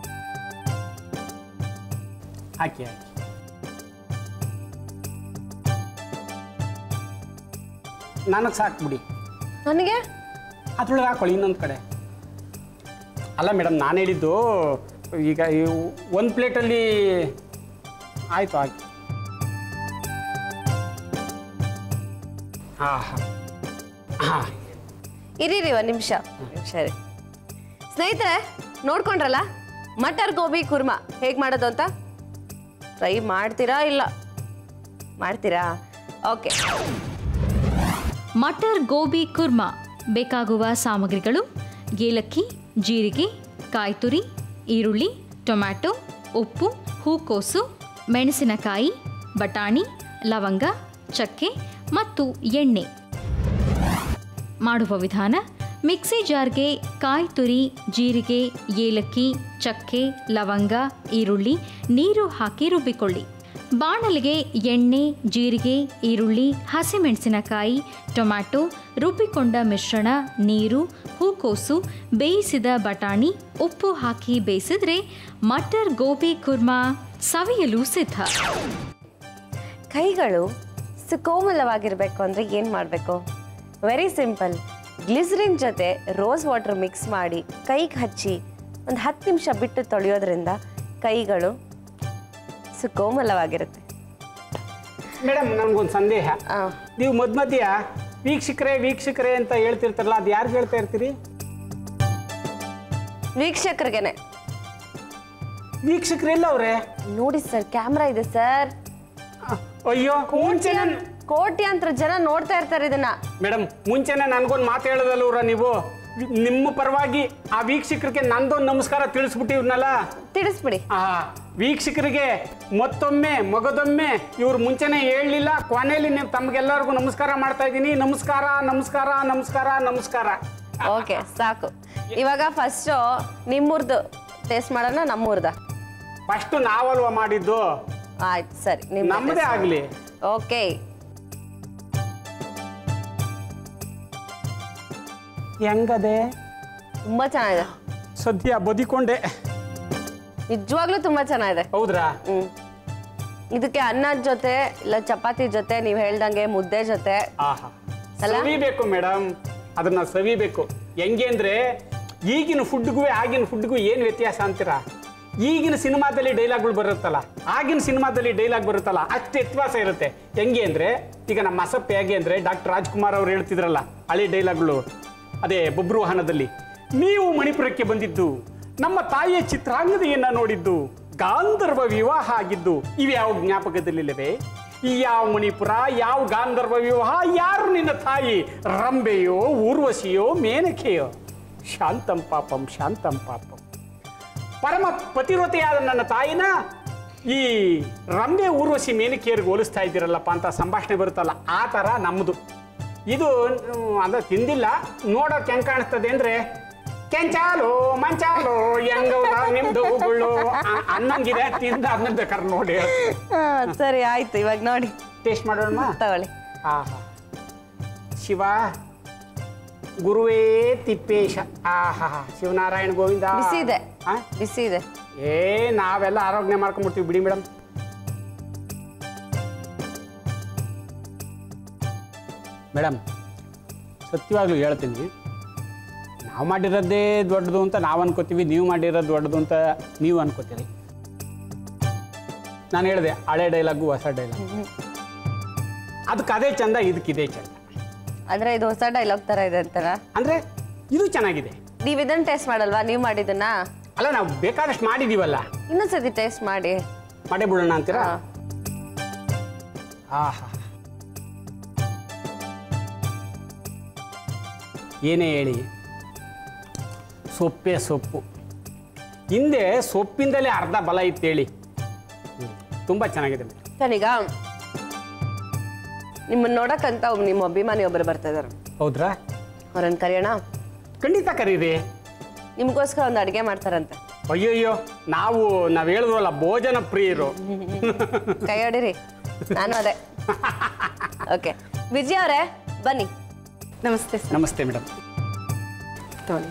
[SPEAKER 2] ಹಾಕಿ ಹಾಕಿ ನನಗೆ ಸಾಕು ಬಿಡಿ
[SPEAKER 1] ನನಗೆ
[SPEAKER 2] ಅದ್ರೊಳಗೆ ಹಾಕೊಳ್ಳಿ ಇನ್ನೊಂದು ಕಡೆ ಅಲ್ಲ ಮೇಡಮ್ ನಾನು ಹೇಳಿದ್ದು ಈಗ ಒಂದು ಪ್ಲೇಟಲ್ಲಿ ಆಯಿತು ಆಯ್ತು ಹಾಂ ಹಾಂ ಹಾಂ
[SPEAKER 1] ಇರೀರಿ ಒಂದು ನಿಮಿಷ ಸರಿ ಸ್ನೇಹಿತರೆ ನೋಡ್ಕೊಂಡ್ರಲ್ಲ ಮಟರ್ ಗೋಬಿ ಕುರ್ಮಾ ಹೇಗೆ ಮಾಡೋದು ಅಂತ ಟ್ರೈ ಮಾಡ್ತೀರಾ ಇಲ್ಲ ಮಾಡ್ತೀರಾ ಓಕೆ
[SPEAKER 3] ಮಟರ್ ಗೋಬಿ ಕುರ್ಮಾ ಬೇಕಾಗುವ ಸಾಮಗ್ರಿಗಳು ಏಲಕ್ಕಿ ಜೀರಿಗೆ ಕಾಯಿ ತುರಿ ಈರುಳ್ಳಿ ಟೊಮ್ಯಾಟೊ ಉಪ್ಪು ಹೂಕೋಸು ಮೆಣಸಿನಕಾಯಿ ಬಟಾಣಿ ಲವಂಗ ಚಕ್ಕೆ ಮತ್ತು ಎಣ್ಣೆ ಮಾಡುವ ವಿಧಾನ ಮಿಕ್ಸಿ ಜಾರ್ಗೆ ಕಾಯಿ ತುರಿ ಜೀರಿಗೆ ಏಲಕ್ಕಿ ಚಕ್ಕೆ ಲವಂಗ ಈರುಳ್ಳಿ ನೀರು ಹಾಕಿ ರುಬ್ಬಿಕೊಳ್ಳಿ ಬಾಣಲಿಗೆ ಎಣ್ಣೆ ಜೀರಿಗೆ ಈರುಳ್ಳಿ ಹಸಿಮೆಣಸಿನಕಾಯಿ ಟೊಮ್ಯಾಟೊ ರುಬ್ಬಿಕೊಂಡ ಮಿಶ್ರಣ ನೀರು ಹೂಕೋಸು ಬೇಯಿಸಿದ ಬಟಾಣಿ ಉಪ್ಪು ಹಾಕಿ ಬೇಯಿಸಿದ್ರೆ ಮಟರ್ ಗೋಬಿ ಕುರ್ಮಾ ಸವಿಯಲು ಸಿದ್ಧ
[SPEAKER 1] ಕೈಗಳು ಸುಕೋಮಲವಾಗಿರಬೇಕು ಅಂದರೆ ಏನು ಮಾಡಬೇಕು ವೆರಿ ಸಿಂಪಲ್ ಗ್ಲಿಸರಿನ್ ಜೊತೆ ರೋಸ್ ವಾಟರ್ ಮಿಕ್ಸ್ ಮಾಡಿ ಕೈಗೆ ಹಚ್ಚಿ ಒಂದು ಹತ್ತು ನಿಮಿಷ ಬಿಟ್ಟು ತೊಳೆಯೋದ್ರಿಂದ ಕೈಗಳು ಸುಕೋಮಲವಾಗಿರುತ್ತೆ
[SPEAKER 2] ಮೇಡಮ್ ನನಗೊಂದು ಸಂದೇಹ
[SPEAKER 1] ಆ,
[SPEAKER 2] ನೀವು ಮಧ್ಯ ಮಧ್ಯ ವೀಕ್ಷಕರೇ ವೀಕ್ಷಕರೇ ಅಂತ ಹೇಳ್ತಿರ್ತಾರಲ್ಲ ಅದು ಯಾರಿಗೆ ಹೇಳ್ತಾ ಇರ್ತೀರಿ
[SPEAKER 1] ವೀಕ್ಷಕರಿಗೆನೆ
[SPEAKER 2] ವೀಕ್ಷಕರೆಲ್ಲ ಅವ್ರೆ
[SPEAKER 1] ನೋಡಿ ಸರ್ ಕ್ಯಾಮ್ರಾ ಇದೆ ಸರ್
[SPEAKER 2] ಅಯ್ಯೋ ಮುಂಚೆ ನನ್
[SPEAKER 1] ಕೋಟ್ಯಾಂತರ ಜನ ನೋಡ್ತಾ ಇರ್ತಾರೆ ಇದನ್ನ
[SPEAKER 2] ಮೇಡಮ್ ಮುಂಚೆನೆ ನನ್ಗೊಂದು ಮಾತು ಹೇಳೋದಲ್ವ್ರ ನೀವು ವಿ- ನಿಮ್ಮ ಪರವಾಗಿ ಆ ವೀಕ್ಷಕರಿಗೆ ನಂದೊಂದು ನಮಸ್ಕಾರ ತಿಳಿಸ್ಬಿಟ್ಟಿವ್ನಲ್ಲ
[SPEAKER 1] ತಿಳಿಸ್ಬಿಡಿ
[SPEAKER 2] ಆ ವೀಕ್ಷಕರಿಗೆ ಮತ್ತೊಮ್ಮೆ ಮಗದೊಮ್ಮೆ ಇವ್ರು ಮುಂಚೆನೆ ಹೇಳಲಿಲ್ಲ ಕೊನೆಯಲ್ಲಿ ನೀವು ತಮಗೆಲ್ಲರಿಗೂ ನಮಸ್ಕಾರ ಮಾಡ್ತಾ ಇದ್ದೀನಿ ನಮಸ್ಕಾರ ನಮಸ್ಕಾರ ನಮಸ್ಕಾರ ನಮಸ್ಕಾರ
[SPEAKER 1] ಓಕೆ ಸಾಕು ಇವಾಗ ಫಸ್ಟು ನಿಮ್ಮೂರ್ದು ಟೇಸ್ಟ್ ಮಾಡೋಣ ನಮ್ಮೂರ್ದ
[SPEAKER 2] ಫಸ್ಟ್ ನಾವಲ್ವ ಮಾಡಿದ್ದು
[SPEAKER 1] ಆಯ್ತು ಸರಿ ನಿಮ್ಮ
[SPEAKER 2] ನಮ್ಮದೇ ಆಗಲಿ
[SPEAKER 1] ಓಕೆ
[SPEAKER 2] ಹೆಂಗದೆ
[SPEAKER 1] ತುಂಬಾ ಚೆನ್ನಾಗಿದೆ
[SPEAKER 2] ಸದ್ಯ ಬದಿಕೊಂಡೆ
[SPEAKER 1] ನಿಜವಾಗ್ಲೂ ತುಂಬಾ ಚೆನ್ನಾಗಿದೆ
[SPEAKER 2] ಹೌದ್ರಾ
[SPEAKER 1] ಹ್ಮ್ ಇದಕ್ಕೆ ಅನ್ನದ ಜೊತೆ ಇಲ್ಲ ಚಪಾತಿ ಜೊತೆ ನೀವು ಹೇಳ್ದಂಗೆ ಮುದ್ದೆ ಜೊತೆ
[SPEAKER 2] ಆಹಾ
[SPEAKER 1] ಅಲ್ಲ?
[SPEAKER 2] ಸವಿಬೇಕು ಮೇಡಮ್ ಅದನ್ನ ಸವಿಬೇಕು ಹೆಂಗೆ ಅಂದ್ರೆ ಈಗಿನ ಫುಡ್ಗೂ ಆಗಿನ ಫುಡ್ಗೂ ಏನು ವ್ಯತ್ಯಾಸ ಅಂತೀರಾ ಈಗಿನ ಸಿನಿಮಾದಲ್ಲಿ ಡೈಲಾಗ್ಗಳು ಬರುತ್ತಲ್ಲ ಆಗಿನ ಸಿನಿಮಾದಲ್ಲಿ ಡೈಲಾಗ್ ಬರುತ್ತಲ್ಲ ಅಷ್ಟು ವ್ಯತ್ಯಾಸ ಇರುತ್ತೆ ಹೆಂಗೆ ಅಂದ್ರೆ ಈಗ ನಮ್ಮ ಮಸಪ್ಪ ಹೇಗೆ ಅಂದ್ರೆ ಡಾಕ್ಟರ್ ರಾಜ್ಕುಮಾರ್ ಅವ್ರು ಹೇಳ್ತಿದ್ರಲ್ಲ ಹಳೆ ಡೈಲಾಗ್ಗಳು ಅದೇ ಬೊಬ್ರು ವಾಹನದಲ್ಲಿ ನೀವು ಮಣಿಪುರಕ್ಕೆ ಬಂದಿದ್ದು ನಮ್ಮ ತಾಯಿಯ ಚಿತ್ರಾಂಗದೆಯನ್ನ ನೋಡಿದ್ದು ಗಾಂಧರ್ವ ವಿವಾಹ ಆಗಿದ್ದು ಇವ್ಯಾವ ಜ್ಞಾಪಕದಲ್ಲಿಲ್ಲವೇ ಈ ಯಾವ ಮಣಿಪುರ ಯಾವ ಗಾಂಧರ್ವ ವಿವಾಹ ಯಾರು ನಿನ್ನ ತಾಯಿ ರಂಬೆಯೋ ಊರ್ವಶಿಯೋ ಮೇನಕೆಯೋ ಶಾಂತಂ ಪಾಪಂ ಶಾಂತಂ ಪಾಪಂ ಪರಮ ಪತಿವ್ರತೆಯಾದ ನನ್ನ ತಾಯಿನ ಈ ರಂಬೆ ಊರ್ವಶಿ ಮೇನಕೆಯರಿಗೆ ಹೋಲಿಸ್ತಾ ಇದ್ದೀರಲ್ಲಪ್ಪ ಅಂತ ಸಂಭಾಷಣೆ ಬರುತ್ತಲ್ಲ ಆ ಥರ ನಮ್ಮದು ಇದು ಮ್, ಅಂದ್ರೆ ತಿಂದಿಲ್ಲ ನೋಡೋಕೆ ಹೆಂಗೆ ಕಾಣಿಸ್ತದೆ ಅಂದರೆ ಕೆಂಚಾಲು ಮಂಚಾಲು ಹೆಂಗೌದ ನಿಮ್ದು ಗುಳ್ಳು ಅ- ಅನ್ನಂಗಿದೆ ತಿಂದ ಅದನ್ನ ಬೇಕಾದ್ರೆ ನೋಡಿ
[SPEAKER 1] ಹಾ, ಸರಿ ಆಯ್ತು ಇವಾಗ ನೋಡಿ
[SPEAKER 2] ಟೇಸ್ಟ್ ಮಾಡೋಣ
[SPEAKER 1] ತಗೊಳ್ಳಿ
[SPEAKER 2] ಆಹಾ ಶಿವ ಗುರುವೇ ತಿಪ್ಪೇಶ ಆಹಾ ಶಿವನಾರಾಯಣ ಗೋವಿಂದ
[SPEAKER 1] ಬಿಸಿ ಇದೆ
[SPEAKER 2] ಆ?
[SPEAKER 1] ಬಿಸಿ ಇದೆ
[SPEAKER 2] ಏ ನಾವೆಲ್ಲ ಆರೋಗ್ಯ ಮಾಡ್ಕೊಂಡ್ಬಿಡ್ತೀವಿ ಬಿಡಿ ಮೇಡಮ್ ಮೇಡಮ್ ಸತ್ಯವಾಗ್ಲೂ ಹೇಳ್ತೀನಿ ನಾವು ಮಾಡಿರೋದೇ ದೊಡ್ಡದು ಅಂತ ನಾವು ಅನ್ಕೋತೀವಿ ನೀವು ಮಾಡಿರೋದು ದೊಡ್ಡದು ಅಂತ ನೀವು ಅನ್ಕೋತೀರಿ ನಾನು ಹೇಳಿದೆ ಹಳೆ ಡೈಲಾಗು ಹೊಸ ಡೈಲಾಗು ಅದಕ್ಕೆ ಅದೇ ಚಂದ ಇದಕ್ಕಿದೆ ಚಂದ
[SPEAKER 1] ಅಂದ್ರೆ ಇದು ಹೊಸ ಡೈಲಾಗ್ ತರ ಇದೆ ಅಂತಾರ
[SPEAKER 2] ಅಂದರೆ ಇದು ಚೆನ್ನಾಗಿದೆ
[SPEAKER 1] ನೀವ್ ಇದನ್ನ ಟೇಸ್ಟ್ ಮಾಡಲ್ವಾ ನೀವು ಮಾಡಿದ್ದನ್ನ
[SPEAKER 2] ಅಲ್ಲ ನಾವು ಬೇಕಾದಷ್ಟು ಮಾಡಿದ್ದೀವಲ್ಲ
[SPEAKER 1] ಇನ್ನೊಂದ್ಸತಿ ಟೇಸ್ಟ್ ಮಾಡಿ
[SPEAKER 2] ಮಾಡೇ ಬಿಡೋಣ ಅಂತೀರಾ
[SPEAKER 1] ಹಾ.
[SPEAKER 2] ಆಹಾ ಏನೇ ಹೇಳಿ ಸೊಪ್ಪೇ ಸೊಪ್ಪು ಹಿಂದೆ ಸೊಪ್ಪಿಂದಲೇ ಅರ್ಧ ಬಲ ಇತ್ತು ಹೇಳಿ ತುಂಬ ಚೆನ್ನಾಗಿದೆ ಮೇಡಮ್
[SPEAKER 1] ಸರಿಗ ನಿಮ್ಮನ್ನ ನೋಡಕ್ಕಂತ ಒಬ್ಬ ನಿಮ್ಮ ಅಭಿಮಾನಿ ಒಬ್ಬರು ಬರ್ತಾ ಇದಾರೆ
[SPEAKER 2] ಹೌದ್ರಾ
[SPEAKER 1] ಅವ್ರನ್ನ ಕರೆಯೋಣ
[SPEAKER 2] ಖಂಡಿತ ಕರೀರಿ
[SPEAKER 1] ನಿಮ್ಗೋಸ್ಕರ ಒಂದು ಅಡುಗೆ ಮಾಡ್ತಾರಂತೆ
[SPEAKER 2] ಅಯ್ಯಯ್ಯೋ ನಾವು ನಾವು ಹೇಳಿದ್ವಲ್ಲ ಭೋಜನ ಪ್ರಿಯರು
[SPEAKER 1] ಕೈ ಹೊಡಿರಿ ನಾನು ಅದೇ ಓಕೆ ವಿಜಯ್ ಅವರೇ ಬನ್ನಿ
[SPEAKER 4] ನಮಸ್ತೆ ಸರ್
[SPEAKER 2] ನಮಸ್ತೆ ಮೇಡಮ್
[SPEAKER 4] ತಗೊಳ್ಳಿ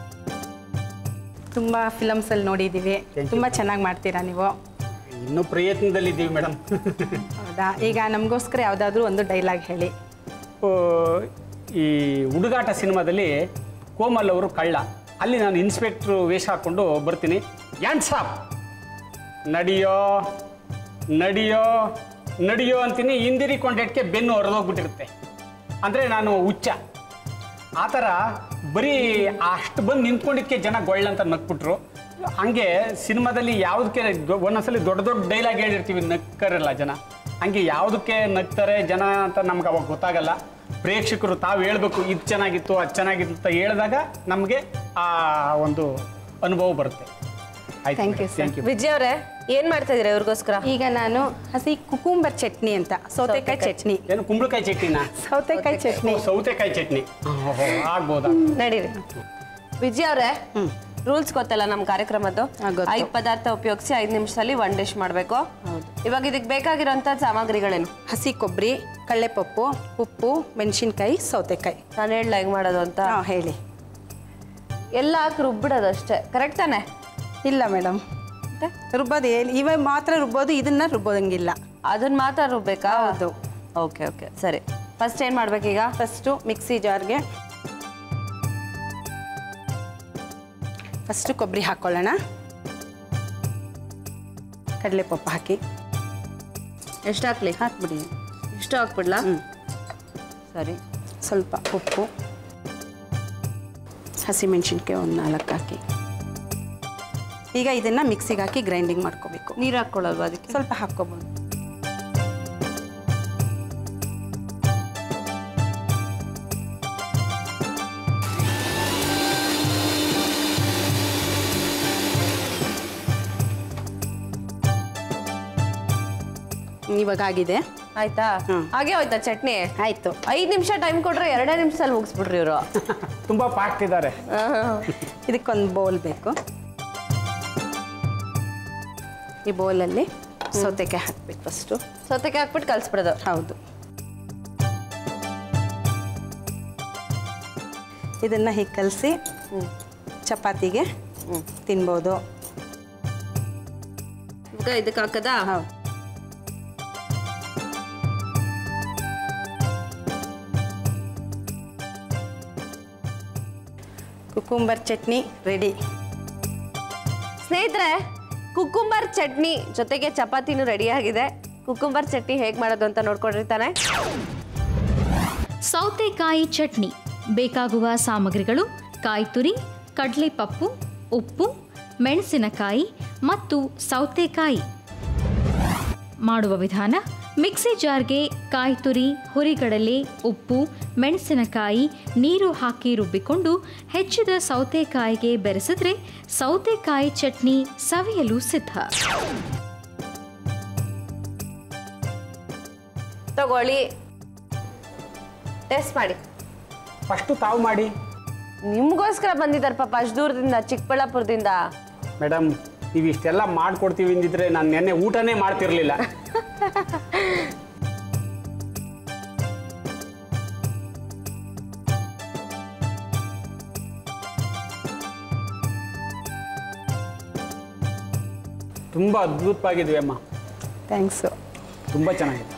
[SPEAKER 4] ತುಂಬ ಫಿಲಮ್ಸಲ್ಲಿ ನೋಡಿದ್ದೀವಿ
[SPEAKER 2] you.
[SPEAKER 4] ತುಂಬ ಚೆನ್ನಾಗಿ ಮಾಡ್ತೀರಾ ನೀವು
[SPEAKER 2] ಇನ್ನೂ ಪ್ರಯತ್ನದಲ್ಲಿದ್ದೀವಿ ಮೇಡಮ್
[SPEAKER 4] ಹೌದಾ ಈಗ ನಮಗೋಸ್ಕರ ಯಾವುದಾದ್ರೂ ಒಂದು ಡೈಲಾಗ್ ಹೇಳಿ
[SPEAKER 2] ಓ, ಈ ಹುಡುಗಾಟ ಸಿನಿಮಾದಲ್ಲಿ ಕೋಮಲ್ ಅವರು ಕಳ್ಳ ಅಲ್ಲಿ ನಾನು ಇನ್ಸ್ಪೆಕ್ಟ್ರು ವೇಷ ಹಾಕ್ಕೊಂಡು ಬರ್ತೀನಿ ಸಾಪ್ ನಡಿಯೋ ನಡಿಯೋ ನಡಿಯೋ ಅಂತೀನಿ ಹಿಂದಿರಿಕೊಂಡೆಟ್ಗೆ ಬೆನ್ನು ಹೊರದೋಗ್ಬಿಟ್ಟಿರುತ್ತೆ ಅಂದರೆ ನಾನು ಹುಚ್ಚ ಆ ಥರ ಬರೀ ಅಷ್ಟು ಬಂದು ನಿಂತ್ಕೊಂಡಿದ್ದಕ್ಕೆ ಜನ ಗೊಳ್ಳಂತ ನಕ್ಬಿಟ್ರು ಹಂಗೆ ಸಿನಿಮಾದಲ್ಲಿ ಯಾವುದಕ್ಕೆ ದೊ- ಒಂದೊಂದ್ಸಲಿ ದೊಡ್ಡ ದೊಡ್ಡ ಡೈಲಾಗ್ ಹೇಳಿರ್ತೀವಿ ನಕ್ಕರಲ್ಲ ಜನ ಹಂಗೆ ಯಾವುದಕ್ಕೆ ನಗ್ತಾರೆ ಜನ ಅಂತ ನಮ್ಗೆ ಅವಾಗ ಗೊತ್ತಾಗಲ್ಲ ಪ್ರೇಕ್ಷಕರು ತಾವು ಹೇಳ್ಬೇಕು ಇದು ಚೆನ್ನಾಗಿತ್ತು ಅದು ಚೆನ್ನಾಗಿತ್ತು ಅಂತ ಹೇಳಿದಾಗ ನಮಗೆ ಆ ಒಂದು ಅನುಭವ ಬರುತ್ತೆ ಆಯ್ತು
[SPEAKER 4] Thank you, sir.
[SPEAKER 2] Thank you
[SPEAKER 1] Vijay ಅವರೇ ಏನ್ ಮಾಡ್ತಾ ಇದೀರಾ ಇವ್ರಿಗೋಸ್ಕರ
[SPEAKER 4] ಈಗ ನಾನು ಹಸಿ ಕುಕುಂಬರ್ ಚಟ್ನಿ ಅಂತ ಸೌತೆಕಾಯಿ ಚಟ್ನಿ
[SPEAKER 2] ಏನು ಕುಂಬಳಕಾಯಿ ಚಟ್ನಿನಾ
[SPEAKER 4] ಸೌತೆಕಾಯಿ ಚಟ್ನಿ
[SPEAKER 2] ಓ, ಸೌತೆಕಾಯಿ ಚಟ್ನಿ ಓಹೋ ಆಗ್ಬೋದಾ
[SPEAKER 1] ನಡೀರಿ ವಿಜಯ್ ಅವರೇ ರೂಲ್ಸ್ ಗೊತ್ತಲ್ಲ ನಮ್ಮ ಕಾರ್ಯಕ್ರಮದ್ದು
[SPEAKER 4] ಹಾ, ಗೊತ್ತು.
[SPEAKER 1] ಐದು ಪದಾರ್ಥ ಉಪಯೋಗಿಸಿ ಐದು ನಿಮಿಷದಲ್ಲಿ ಒನ್ ಡಿಶ್ ಮಾಡಬೇಕು
[SPEAKER 4] ಹೌದು.
[SPEAKER 1] ಇವಾಗ ಇದಕ್ಕೆ ಬೇಕಾಗಿರೋಂಥ ಸಾಮಗ್ರಿಗಳೇನು
[SPEAKER 4] ಹಸಿ ಕೊಬ್ಬರಿ ಕಡಲೆಪಪ್ಪು ಉಪ್ಪು ಮೆಣಸಿನ್ಕಾಯಿ ಸೌತೆಕಾಯಿ
[SPEAKER 1] ನಾನು ಹೇಳ ಹೇಗೆ ಮಾಡೋದು ಅಂತ
[SPEAKER 4] ಹಾಂ ಹೇಳಿ
[SPEAKER 1] ಎಲ್ಲ ಹಾಕಿ ರುಬ್ಬಿಡೋದು ಅಷ್ಟೇ ಕರೆಕ್ಟ್ ತಾನೆ
[SPEAKER 4] ಇಲ್ಲ ಮೇಡಮ್ ರುಬ್ಬೋದು ಹೇಳಿ ಇವ ಮಾತ್ರ ರುಬ್ಬೋದು ಇದನ್ನ ರುಬ್ಬೋದಂಗಿಲ್ಲ
[SPEAKER 1] ಅದನ್ನ ಮಾತ್ರ ರುಬ್ಬೇಕಾ
[SPEAKER 4] ಹೌದು.
[SPEAKER 1] ಓಕೆ ಓಕೆ ಸರಿ ಫಸ್ಟ್ ಏನು ಮಾಡ್ಬೇಕೀಗ
[SPEAKER 4] ಫಸ್ಟು ಮಿಕ್ಸಿ ಜಾರ್ಗೆ ಫಸ್ಟು ಕೊಬ್ಬರಿ ಹಾಕ್ಕೊಳ್ಳೋಣ ಕಡಲೆಪಪ್ಪು ಹಾಕಿ
[SPEAKER 1] ಎಷ್ಟು ಹಾಕ್ಲಿ
[SPEAKER 4] ಹಾಕ್ಬಿಡಿ
[SPEAKER 1] ಇಷ್ಟು ಹಾಕ್ಬಿಡ್ಲಾ
[SPEAKER 4] ಹ್ಮ್.
[SPEAKER 1] ಸರಿ
[SPEAKER 4] ಸ್ವಲ್ಪ ಉಪ್ಪು ಹಸಿಮೆಣಸಿನ್ಕಾಯಿ ಒಂದು ನಾಲ್ಕು ಹಾಕಿ ಈಗ ಇದನ್ನು ಮಿಕ್ಸಿಗೆ ಹಾಕಿ ಗ್ರೈಂಡಿಂಗ್ ಮಾಡ್ಕೋಬೇಕು
[SPEAKER 1] ನೀರು ಹಾಕ್ಕೊಳ್ಳಲ್ವಾ ಅದಕ್ಕೆ
[SPEAKER 4] ಸ್ವಲ್ಪ ಹಾಕ್ಕೋಬೋದು ಇವಾಗ ಆಗಿದೆ
[SPEAKER 1] ಆಯ್ತಾ
[SPEAKER 4] ಹ್ಮ್.
[SPEAKER 1] ಹಾಗೆ ಹೋಯ್ತಾ ಚಟ್ನಿ
[SPEAKER 4] ಆಯಿತು
[SPEAKER 1] ಐದು ನಿಮಿಷ ಟೈಮ್ ಕೊಟ್ರೆ ಎರಡೇ ನಿಮಿಷದಲ್ಲಿ ಮುಗಿಸ್ಬಿಟ್ರಿ ಇವರು
[SPEAKER 2] ತುಂಬ ಫಾಸ್ಟ್ ಇದ್ದಾರೆ
[SPEAKER 4] ಇದಕ್ಕೊಂದು ಬೌಲ್ ಬೇಕು ಈ ಬೌಲಲ್ಲಿ ಸೌತೆಕಾಯಿ ಹಾಕ್ಬೇಕು ಫಸ್ಟು
[SPEAKER 1] ಸೌತೆಕಾಯಿ ಹಾಕ್ಬಿಟ್ಟು ಕಲಿಸ್ಬಿಡೋದು
[SPEAKER 4] ಹೌದು ಇದನ್ನು ಹೀಗೆ ಕಲಸಿ ಚಪಾತಿಗೆ ತಿನ್ಬೋದು
[SPEAKER 1] ಈಗ ಇದಕ್ಕೆ ಹಾಕದಾ
[SPEAKER 4] ಹೌದು ಕುಕುಂಬರ್ ಚಟ್ನಿ ರೆಡಿ
[SPEAKER 1] ಸ್ನೇಹಿತರೆ ಕುಕ್ಕುಂಬರ್ ಚಟ್ನಿ ಜೊತೆಗೆ ಚಪಾತಿನೂ ರೆಡಿ ಆಗಿದೆ ಕುಕ್ಕುಂಬರ್ ಚಟ್ನಿ ಹೇಗೆ ಮಾಡೋದು ಅಂತ ನೋಡ್ಕೊಂಡಿರ್ತಾನೆ
[SPEAKER 3] ಸೌತೆಕಾಯಿ ಚಟ್ನಿ ಬೇಕಾಗುವ ಸಾಮಗ್ರಿಗಳು ಕಾಯಿ ತುರಿ ಕಡಲೆಪಪ್ಪು ಉಪ್ಪು ಮೆಣಸಿನಕಾಯಿ ಮತ್ತು ಸೌತೆಕಾಯಿ ಮಾಡುವ ವಿಧಾನ ಮಿಕ್ಸಿ ಜಾರ್ಗೆ ಕಾಯಿ ತುರಿ ಹುರಿಗಡಲೆ ಉಪ್ಪು ಮೆಣಸಿನಕಾಯಿ ನೀರು ಹಾಕಿ ರುಬ್ಬಿಕೊಂಡು ಹೆಚ್ಚಿದ ಸೌತೆಕಾಯಿಗೆ ಬೆರೆಸಿದ್ರೆ ಸೌತೆಕಾಯಿ ಚಟ್ನಿ ಸವಿಯಲು ಸಿದ್ಧ
[SPEAKER 1] ತಗೊಳ್ಳಿ ಟೆಸ್ಟ್ ಮಾಡಿ
[SPEAKER 2] ಫಸ್ಟು ತಾವು ಮಾಡಿ
[SPEAKER 1] ನಿಮ್ಗೋಸ್ಕರ ಬಂದಿದ್ದಾರೆ ಪಾಪ ಅಷ್ಟು ದೂರದಿಂದ ಚಿಕ್ಕಬಳ್ಳಾಪುರದಿಂದ
[SPEAKER 2] ಮೇಡಮ್ ನೀವು ಇಷ್ಟೆಲ್ಲ ಮಾಡ್ಕೊಡ್ತೀವಿ ಅಂದಿದ್ರೆ ನಾನು ನೆನ್ನೆ ಊಟನೇ ಮಾಡ್ತಿರ್ಲಿಲ್ಲ ತುಂಬ ಅದ್ಭುತವಾಗಿದ್ವಿ ಅಮ್ಮ
[SPEAKER 4] ಥ್ಯಾಂಕ್ಸು
[SPEAKER 2] ತುಂಬ ಚೆನ್ನಾಗಿದೆ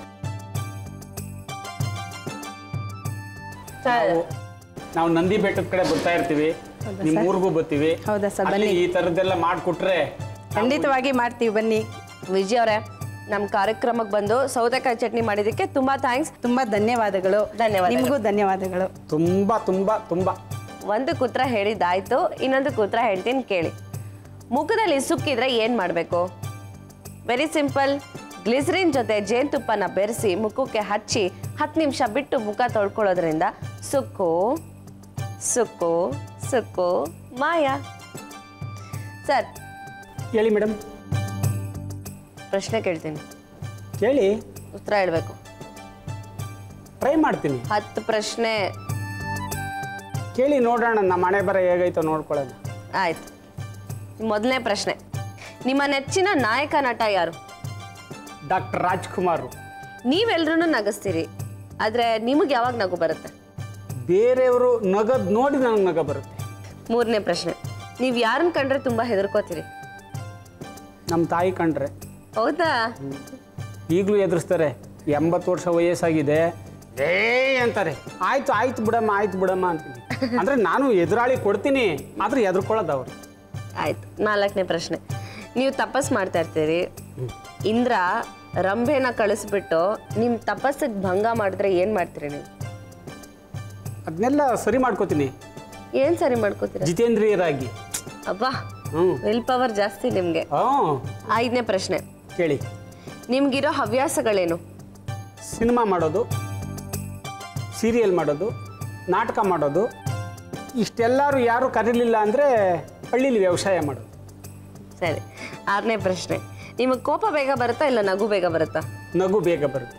[SPEAKER 1] ಚ-
[SPEAKER 2] ನಾವು ನಂದಿ ಬೆಟ್ಟದ ಕಡೆ ಬರ್ತಾ ಇರ್ತೀವಿ ನಿಮ್ಮ ಊರಿಗೂ ಬರ್ತೀವಿ
[SPEAKER 4] ಹೌದಾ ಸರ್,
[SPEAKER 2] ಅಲ್ಲಿ
[SPEAKER 4] ಬನ್ನಿ.
[SPEAKER 2] ಈ ಥರದ್ದೆಲ್ಲ ಮಾಡಿಕೊಟ್ರೆ
[SPEAKER 4] ಖಂಡಿತವಾಗಿ ಮಾಡ್ತೀವಿ ಬನ್ನಿ
[SPEAKER 1] ವಿಜಯ್ ಅವರೇ ನಮ್ಮ ಕಾರ್ಯಕ್ರಮಕ್ಕೆ ಬಂದು ಸೌತೆಕಾಯಿ ಚಟ್ನಿ ಮಾಡಿದ್ದಕ್ಕೆ ತುಂಬಾ ಥ್ಯಾಂಕ್ಸ್
[SPEAKER 4] ತುಂಬ ಧನ್ಯವಾದಗಳು
[SPEAKER 1] ಧನ್ಯವಾದಗಳು.
[SPEAKER 4] ನಿಮಗೂ ಧನ್ಯವಾದಗಳು
[SPEAKER 2] ತುಂಬ ತುಂಬ ತುಂಬ
[SPEAKER 1] ಒಂದು ಕೂತ್ರ ಹೇಳಿದ್ದಾಯ್ತು ಇನ್ನೊಂದು ಕೂತ್ರ ಹೇಳ್ತೀನಿ ಕೇಳಿ ಮುಖದಲ್ಲಿ ಸುಕ್ಕಿದ್ರೆ ಏನು ಮಾಡಬೇಕು ವೆರಿ ಸಿಂಪಲ್ ಗ್ಲಿಸರಿನ್ ಜೊತೆ ಜೇನುತುಪ್ಪನ ಬೆರೆಸಿ ಮುಖಕ್ಕೆ ಹಚ್ಚಿ ಹತ್ತು ನಿಮಿಷ ಬಿಟ್ಟು ಮುಖ ತೊಳ್ಕೊಳ್ಳೋದ್ರಿಂದ ಸುಕ್ಕು ಸುಕ್ಕು ಸುಕ್ಕು ಮಾಯ ಸರ್
[SPEAKER 2] ಹೇಳಿ ಮೇಡಮ್
[SPEAKER 1] ಪ್ರಶ್ನೆ ಕೇಳ್ತೀನಿ
[SPEAKER 2] ಕೇಳಿ
[SPEAKER 1] ಉತ್ತರ ಹೇಳಬೇಕು
[SPEAKER 2] ಟ್ರೈ ಮಾಡ್ತೀನಿ
[SPEAKER 1] ಹತ್ತು ಪ್ರಶ್ನೆ
[SPEAKER 2] ಕೇಳಿ ನೋಡೋಣ ನಮ್ಮ ಮನೆ ಬರ ಹೇಗೈತೋ ನೋಡ್ಕೊಳ್ಳೋಣ
[SPEAKER 1] ಆಯ್ತು ಮೊದಲನೇ ಪ್ರಶ್ನೆ ನಿಮ್ಮ ನೆಚ್ಚಿನ ನಾಯಕ ನಟ ಯಾರು
[SPEAKER 2] ಡಾಕ್ಟರ್ ರಾಜ್ಕುಮಾರ್
[SPEAKER 1] ನೀವೆಲ್ರೂ ನಗಿಸ್ತೀರಿ ಆದರೆ ನಿಮಗೆ ಯಾವಾಗ ನಗು ಬರುತ್ತೆ
[SPEAKER 2] ಬೇರೆಯವರು ನಗದ್ ನೋಡಿ ನನಗೆ ನಗ ಬರುತ್ತೆ
[SPEAKER 1] ಮೂರನೇ ಪ್ರಶ್ನೆ ನೀವು ಯಾರನ್ನ ಕಂಡ್ರೆ ತುಂಬ ಹೆದರ್ಕೋತೀರಿ
[SPEAKER 2] ನಮ್ಮ ತಾಯಿ ಕಂಡ್ರೆ
[SPEAKER 1] ಹೌದಾ
[SPEAKER 2] ಈಗಲೂ ಎದುರಿಸ್ತಾರೆ ಎಂಬತ್ತು ವರ್ಷ ವಯಸ್ಸಾಗಿದೆ ಏ ಅಂತಾರೆ ಆಯ್ತು ಆಯ್ತು ಬಿಡಮ್ಮ ಆಯ್ತು ಬಿಡಮ್ಮ ಅಂತೀನಿ ಅಂದರೆ ನಾನು ಎದುರಾಳಿ ಕೊಡ್ತೀನಿ ಆದ್ರೆ ಎದುರ್ಕೊಳ್ಳೋದು ಅವ್ರು
[SPEAKER 1] ಆಯ್ತು ನಾಲ್ಕನೇ ಪ್ರಶ್ನೆ ನೀವು ತಪಸ್ ಮಾಡ್ತಾ ಇರ್ತೀರಿ ಇಂದ್ರ ರಂಭೆನ ಕಳಿಸ್ಬಿಟ್ಟು ನಿಮ್ಮ ತಪಸ್ಸಿಗೆ ಭಂಗ ಮಾಡಿದ್ರೆ ಏನು ಮಾಡ್ತೀರಿ ನೀವು
[SPEAKER 2] ಅದನ್ನೆಲ್ಲ ಸರಿ ಮಾಡ್ಕೋತೀನಿ
[SPEAKER 1] ಏನು ಸರಿ ಮಾಡ್ಕೋತೀರ
[SPEAKER 2] ಜಿತೇಂದ್ರಿಯರಾಗಿ
[SPEAKER 1] ಅಬ್ಬಾ
[SPEAKER 2] ಹ್ಞೂ
[SPEAKER 1] ವಿಲ್ ಪವರ್ ಜಾಸ್ತಿ ನಿಮಗೆ
[SPEAKER 2] ಹಾಂ
[SPEAKER 1] ಐದನೇ ಪ್ರಶ್ನೆ
[SPEAKER 2] ಕೇಳಿ
[SPEAKER 1] ನಿಮ್ಗಿರೋ ಹವ್ಯಾಸಗಳೇನು
[SPEAKER 2] ಸಿನಿಮಾ ಮಾಡೋದು ಸೀರಿಯಲ್ ಮಾಡೋದು ನಾಟಕ ಮಾಡೋದು ಇಷ್ಟೆಲ್ಲರೂ ಯಾರೂ ಕರೀಲಿಲ್ಲ ಅಂದರೆ ಹಳ್ಳೀಲಿ ವ್ಯವಸಾಯ ಮಾಡೋದು
[SPEAKER 1] ಸರಿ ಆರನೇ ಪ್ರಶ್ನೆ ನಿಮಗೆ ಕೋಪ ಬೇಗ ಬರುತ್ತಾ ಇಲ್ಲ ನಗು ಬೇಗ ಬರುತ್ತಾ
[SPEAKER 2] ನಗು ಬೇಗ ಬರುತ್ತೆ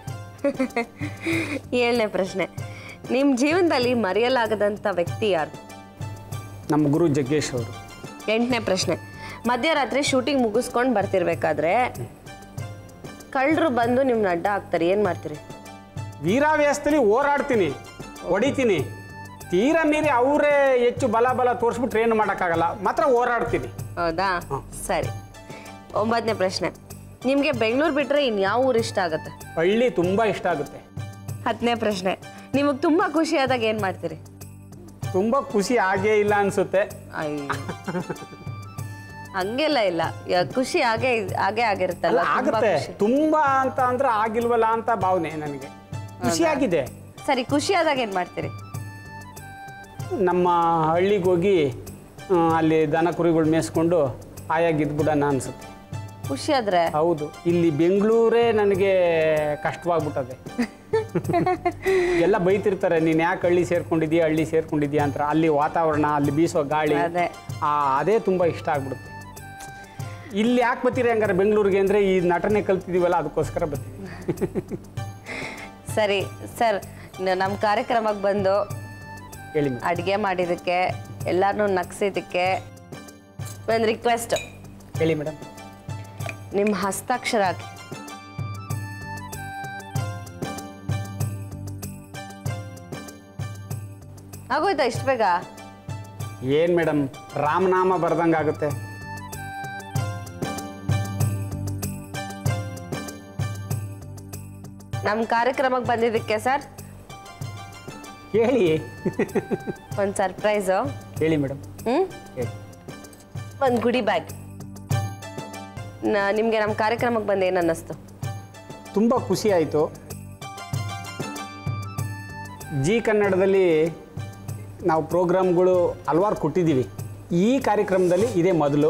[SPEAKER 1] ಏಳನೇ ಪ್ರಶ್ನೆ ನಿಮ್ಮ ಜೀವನದಲ್ಲಿ ಮರೆಯಲಾಗದಂಥ ವ್ಯಕ್ತಿ ಯಾರು
[SPEAKER 2] ನಮ್ಮ ಗುರು ಜಗ್ಗೇಶ್ ಅವರು
[SPEAKER 1] ಎಂಟನೇ ಪ್ರಶ್ನೆ ಮಧ್ಯರಾತ್ರಿ ಶೂಟಿಂಗ್ ಮುಗಿಸ್ಕೊಂಡು ಬರ್ತಿರ್ಬೇಕಾದ್ರೆ ಕಳ್ಳರು ಬಂದು ನಿಮ್ನ ಅಡ್ಡ ಹಾಕ್ತಾರೆ ಏನು ಮಾಡ್ತೀರಿ
[SPEAKER 2] ವೀರಾವ್ಯಾಸದಲ್ಲಿ ಹೋರಾಡ್ತೀನಿ ಹೊಡಿತೀನಿ ತೀರಾ ಮೀರಿ ಅವರೇ ಹೆಚ್ಚು ಬಲ ಬಲ ತೋರಿಸ್ಬಿಟ್ರೆ ಏನು ಮಾಡೋಕ್ಕಾಗಲ್ಲ ಮಾತ್ರ ಹೋರಾಡ್ತೀನಿ
[SPEAKER 1] ಹೌದಾ ಸರಿ ಒಂಬತ್ತನೇ ಪ್ರಶ್ನೆ ನಿಮಗೆ ಬೆಂಗಳೂರು ಬಿಟ್ಟರೆ ಇನ್ಯಾವ ಊರು ಇಷ್ಟ ಆಗುತ್ತೆ
[SPEAKER 2] ಹಳ್ಳಿ ತುಂಬ ಇಷ್ಟ ಆಗುತ್ತೆ
[SPEAKER 1] ಹತ್ತನೇ ಪ್ರಶ್ನೆ ನಿಮಗೆ ತುಂಬ ಖುಷಿ ಆದಾಗ ಏನು ಮಾಡ್ತೀರಿ
[SPEAKER 2] ತುಂಬ ಖುಷಿ ಆಗೇ ಇಲ್ಲ ಅನಿಸುತ್ತೆ
[SPEAKER 1] ಅಯ್ಯೋ ಹಂಗೆಲ್ಲ ಇಲ್ಲ ಯ- ಖುಷಿ ಹಾಗೆ ಹಾಗೆ ಆಗಿರುತ್ತಲ್ಲ ತುಂಬಾ
[SPEAKER 2] ಆಗುತ್ತೆ
[SPEAKER 1] ಖುಷಿ.
[SPEAKER 2] ತುಂಬ ಅಂತ ಅಂದ್ರೆ ಆಗಿಲ್ವಲ್ಲ ಅಂತ ಭಾವನೆ ನನಗೆ ಖುಷಿಯಾಗಿದೆ
[SPEAKER 1] ಸರಿ ಖುಷಿ ಆದಾಗ ಏನು ಮಾಡ್ತೀರಿ
[SPEAKER 2] ನಮ್ಮ ಹಳ್ಳಿಗೆ ಹೋಗಿ ಆ, ಅಲ್ಲಿ ದನ ಕುರಿಗಳು ಮೇಯಿಸ್ಕೊಂಡು ಆಯಾಗಿದ್ಬಿಡೋಣ ಅನ್ಸುತ್ತೆ
[SPEAKER 1] ಖುಷಿ ಆದ್ರೆ
[SPEAKER 2] ಹೌದು ಇಲ್ಲಿ ಬೆಂಗಳೂರೇ ನನಗೆ ಕಷ್ಟವಾಗ್ಬಿಟ್ಟದೆ ಎಲ್ಲ ಬೈತಿರ್ತಾರೆ ನೀನು ಯಾಕೆ ಹಳ್ಳಿ ಸೇರ್ಕೊಂಡಿದ್ಯಾ ಹಳ್ಳಿ ಸೇರ್ಕೊಂಡಿದ್ಯಾ ಅಂತ ಅಲ್ಲಿ ವಾತಾವರಣ ಅಲ್ಲಿ ಬೀಸೋ ಗಾಳಿ
[SPEAKER 1] ಅದೇ
[SPEAKER 2] ಆ, ಅದೇ ತುಂಬ ಇಷ್ಟ ಆಗ್ಬಿಡುತ್ತೆ ಇಲ್ಲಿ ಯಾಕೆ ಬರ್ತೀರಿ ಹಂಗಾರೆ ಬೆಂಗಳೂರಿಗೆ ಅಂದರೆ ಈ ನಟನೆ ಕಲ್ತಿದ್ದೀವಲ್ಲ ಅದಕ್ಕೋಸ್ಕರ ಬರ್ತೀವಿ
[SPEAKER 1] ಸರಿ ಸರ್ ನಮ್ಮ ಕಾರ್ಯಕ್ರಮಕ್ಕೆ ಬಂದು
[SPEAKER 2] ಹೇಳಿ ಮೇಡಮ್
[SPEAKER 1] ಅಡುಗೆ ಮಾಡಿದ್ದಕ್ಕೆ ಎಲ್ಲರನ್ನೂ ನಗ್ಸಿದ್ದಕ್ಕೆ ಒಂದು ರಿಕ್ವೆಸ್ಟ್
[SPEAKER 2] ಹೇಳಿ ಮೇಡಮ್
[SPEAKER 1] ನಿಮ್ಮ ಹಸ್ತಾಕ್ಷರ ಹಾಕಿ ಆಗೋಯ್ತಾ ಇಷ್ಟು ಬೇಗ
[SPEAKER 2] ಏನು ಮೇಡಮ್ ರಾಮನಾಮ ಬರ್ದಂಗೆ ಆಗುತ್ತೆ
[SPEAKER 1] ನಮ್ಮ ಕಾರ್ಯಕ್ರಮಕ್ಕೆ ಬಂದಿದ್ದಕ್ಕೆ ಸರ್
[SPEAKER 2] ಹೇಳಿ
[SPEAKER 1] ಒಂದು ಸರ್ಪ್ರೈಸು
[SPEAKER 2] ಹೇಳಿ ಮೇಡಮ್
[SPEAKER 1] ಹ್ಞೂ
[SPEAKER 2] ಹೇಳಿ
[SPEAKER 1] ಒಂದು ಗುಡಿ ಬ್ಯಾಗ್ ನಿಮಗೆ ನಮ್ಮ ಕಾರ್ಯಕ್ರಮಕ್ಕೆ ಬಂದು ಏನು ಅನ್ನಿಸ್ತು
[SPEAKER 2] ತುಂಬ ಖುಷಿ ಆಯಿತು ಜಿ ಕನ್ನಡದಲ್ಲಿ ನಾವು ಪ್ರೋಗ್ರಾಮ್ಗಳು ಹಲವಾರು ಕೊಟ್ಟಿದ್ದೀವಿ ಈ ಕಾರ್ಯಕ್ರಮದಲ್ಲಿ ಇದೇ ಮೊದಲು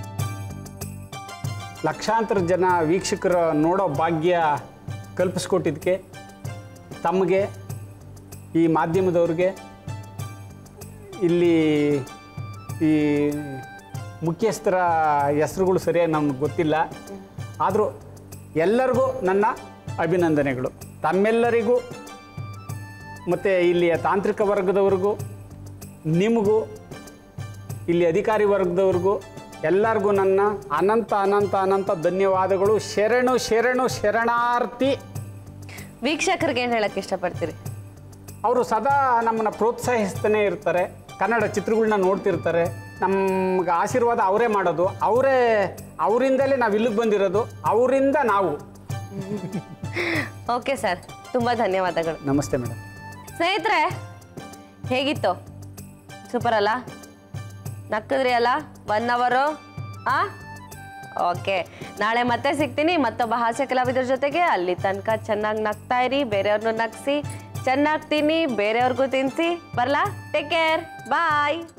[SPEAKER 2] ಲಕ್ಷಾಂತರ ಜನ ವೀಕ್ಷಕರ ನೋಡೋ ಭಾಗ್ಯ ಕಲ್ಪಿಸ್ಕೊಟ್ಟಿದ್ದಕ್ಕೆ ತಮಗೆ ಈ ಮಾಧ್ಯಮದವ್ರಿಗೆ ಇಲ್ಲಿ ಈ ಮುಖ್ಯಸ್ಥರ ಹೆಸರುಗಳು ಸರಿಯಾಗಿ ನಮ್ಗೆ ಗೊತ್ತಿಲ್ಲ ಆದರೂ ಎಲ್ಲರಿಗೂ ನನ್ನ ಅಭಿನಂದನೆಗಳು ತಮ್ಮೆಲ್ಲರಿಗೂ ಮತ್ತು ಇಲ್ಲಿಯ ತಾಂತ್ರಿಕ ವರ್ಗದವ್ರಿಗೂ ನಿಮಗೂ ಇಲ್ಲಿ ಅಧಿಕಾರಿ ವರ್ಗದವ್ರಿಗೂ ಎಲ್ಲರಿಗೂ ನನ್ನ ಅನಂತ ಅನಂತ ಅನಂತ ಧನ್ಯವಾದಗಳು ಶರಣು ಶರಣು ಶರಣಾರ್ಥಿ
[SPEAKER 1] ವೀಕ್ಷಕರಿಗೆ ಏನು ಹೇಳಕ್ಕೆ ಇಷ್ಟಪಡ್ತೀರಿ
[SPEAKER 2] ಅವರು ಸದಾ ನಮ್ಮನ್ನು ಪ್ರೋತ್ಸಾಹಿಸ್ತಾನೆ ಇರ್ತಾರೆ ಕನ್ನಡ ಚಿತ್ರಗಳನ್ನ ನೋಡ್ತಿರ್ತಾರೆ ನಮ್ಗೆ ಆಶೀರ್ವಾದ ಅವರೇ ಮಾಡೋದು ಅವರೇ ಅವರಿಂದಲೇ ನಾವು ಇಲ್ಲಿಗೆ ಬಂದಿರೋದು ಅವರಿಂದ ನಾವು
[SPEAKER 1] ಓಕೆ ಸರ್ ತುಂಬ ಧನ್ಯವಾದಗಳು
[SPEAKER 2] ನಮಸ್ತೆ ಮೇಡಮ್
[SPEAKER 1] ಸ್ನೇಹಿತರೆ ಹೇಗಿತ್ತು ಸೂಪರ್ ಅಲ್ಲ ನಕ್ಕಿದ್ರಿ ಅಲ್ಲ ಒನ್ ಅವರು ಆ ಓಕೆ ನಾಳೆ ಮತ್ತೆ ಸಿಗ್ತೀನಿ ಮತ್ತೊಬ್ಬ ಹಾಸ್ಯ ಕಲಾವಿದರ ಜೊತೆಗೆ ಅಲ್ಲಿ ತನಕ ಚೆನ್ನಾಗಿ ನಗ್ತಾ ಇರಿ ಬೇರೆಯವ್ರನ್ನೂ ನಗ್ಸಿ ಚೆನ್ನಾಗಿ ತಿನ್ನಿ ಬೇರೆಯವ್ರಿಗೂ ತಿನ್ನಿಸಿ ಬರಲಾ ಟೇಕ್ ಕೇರ್ ಬಾಯ್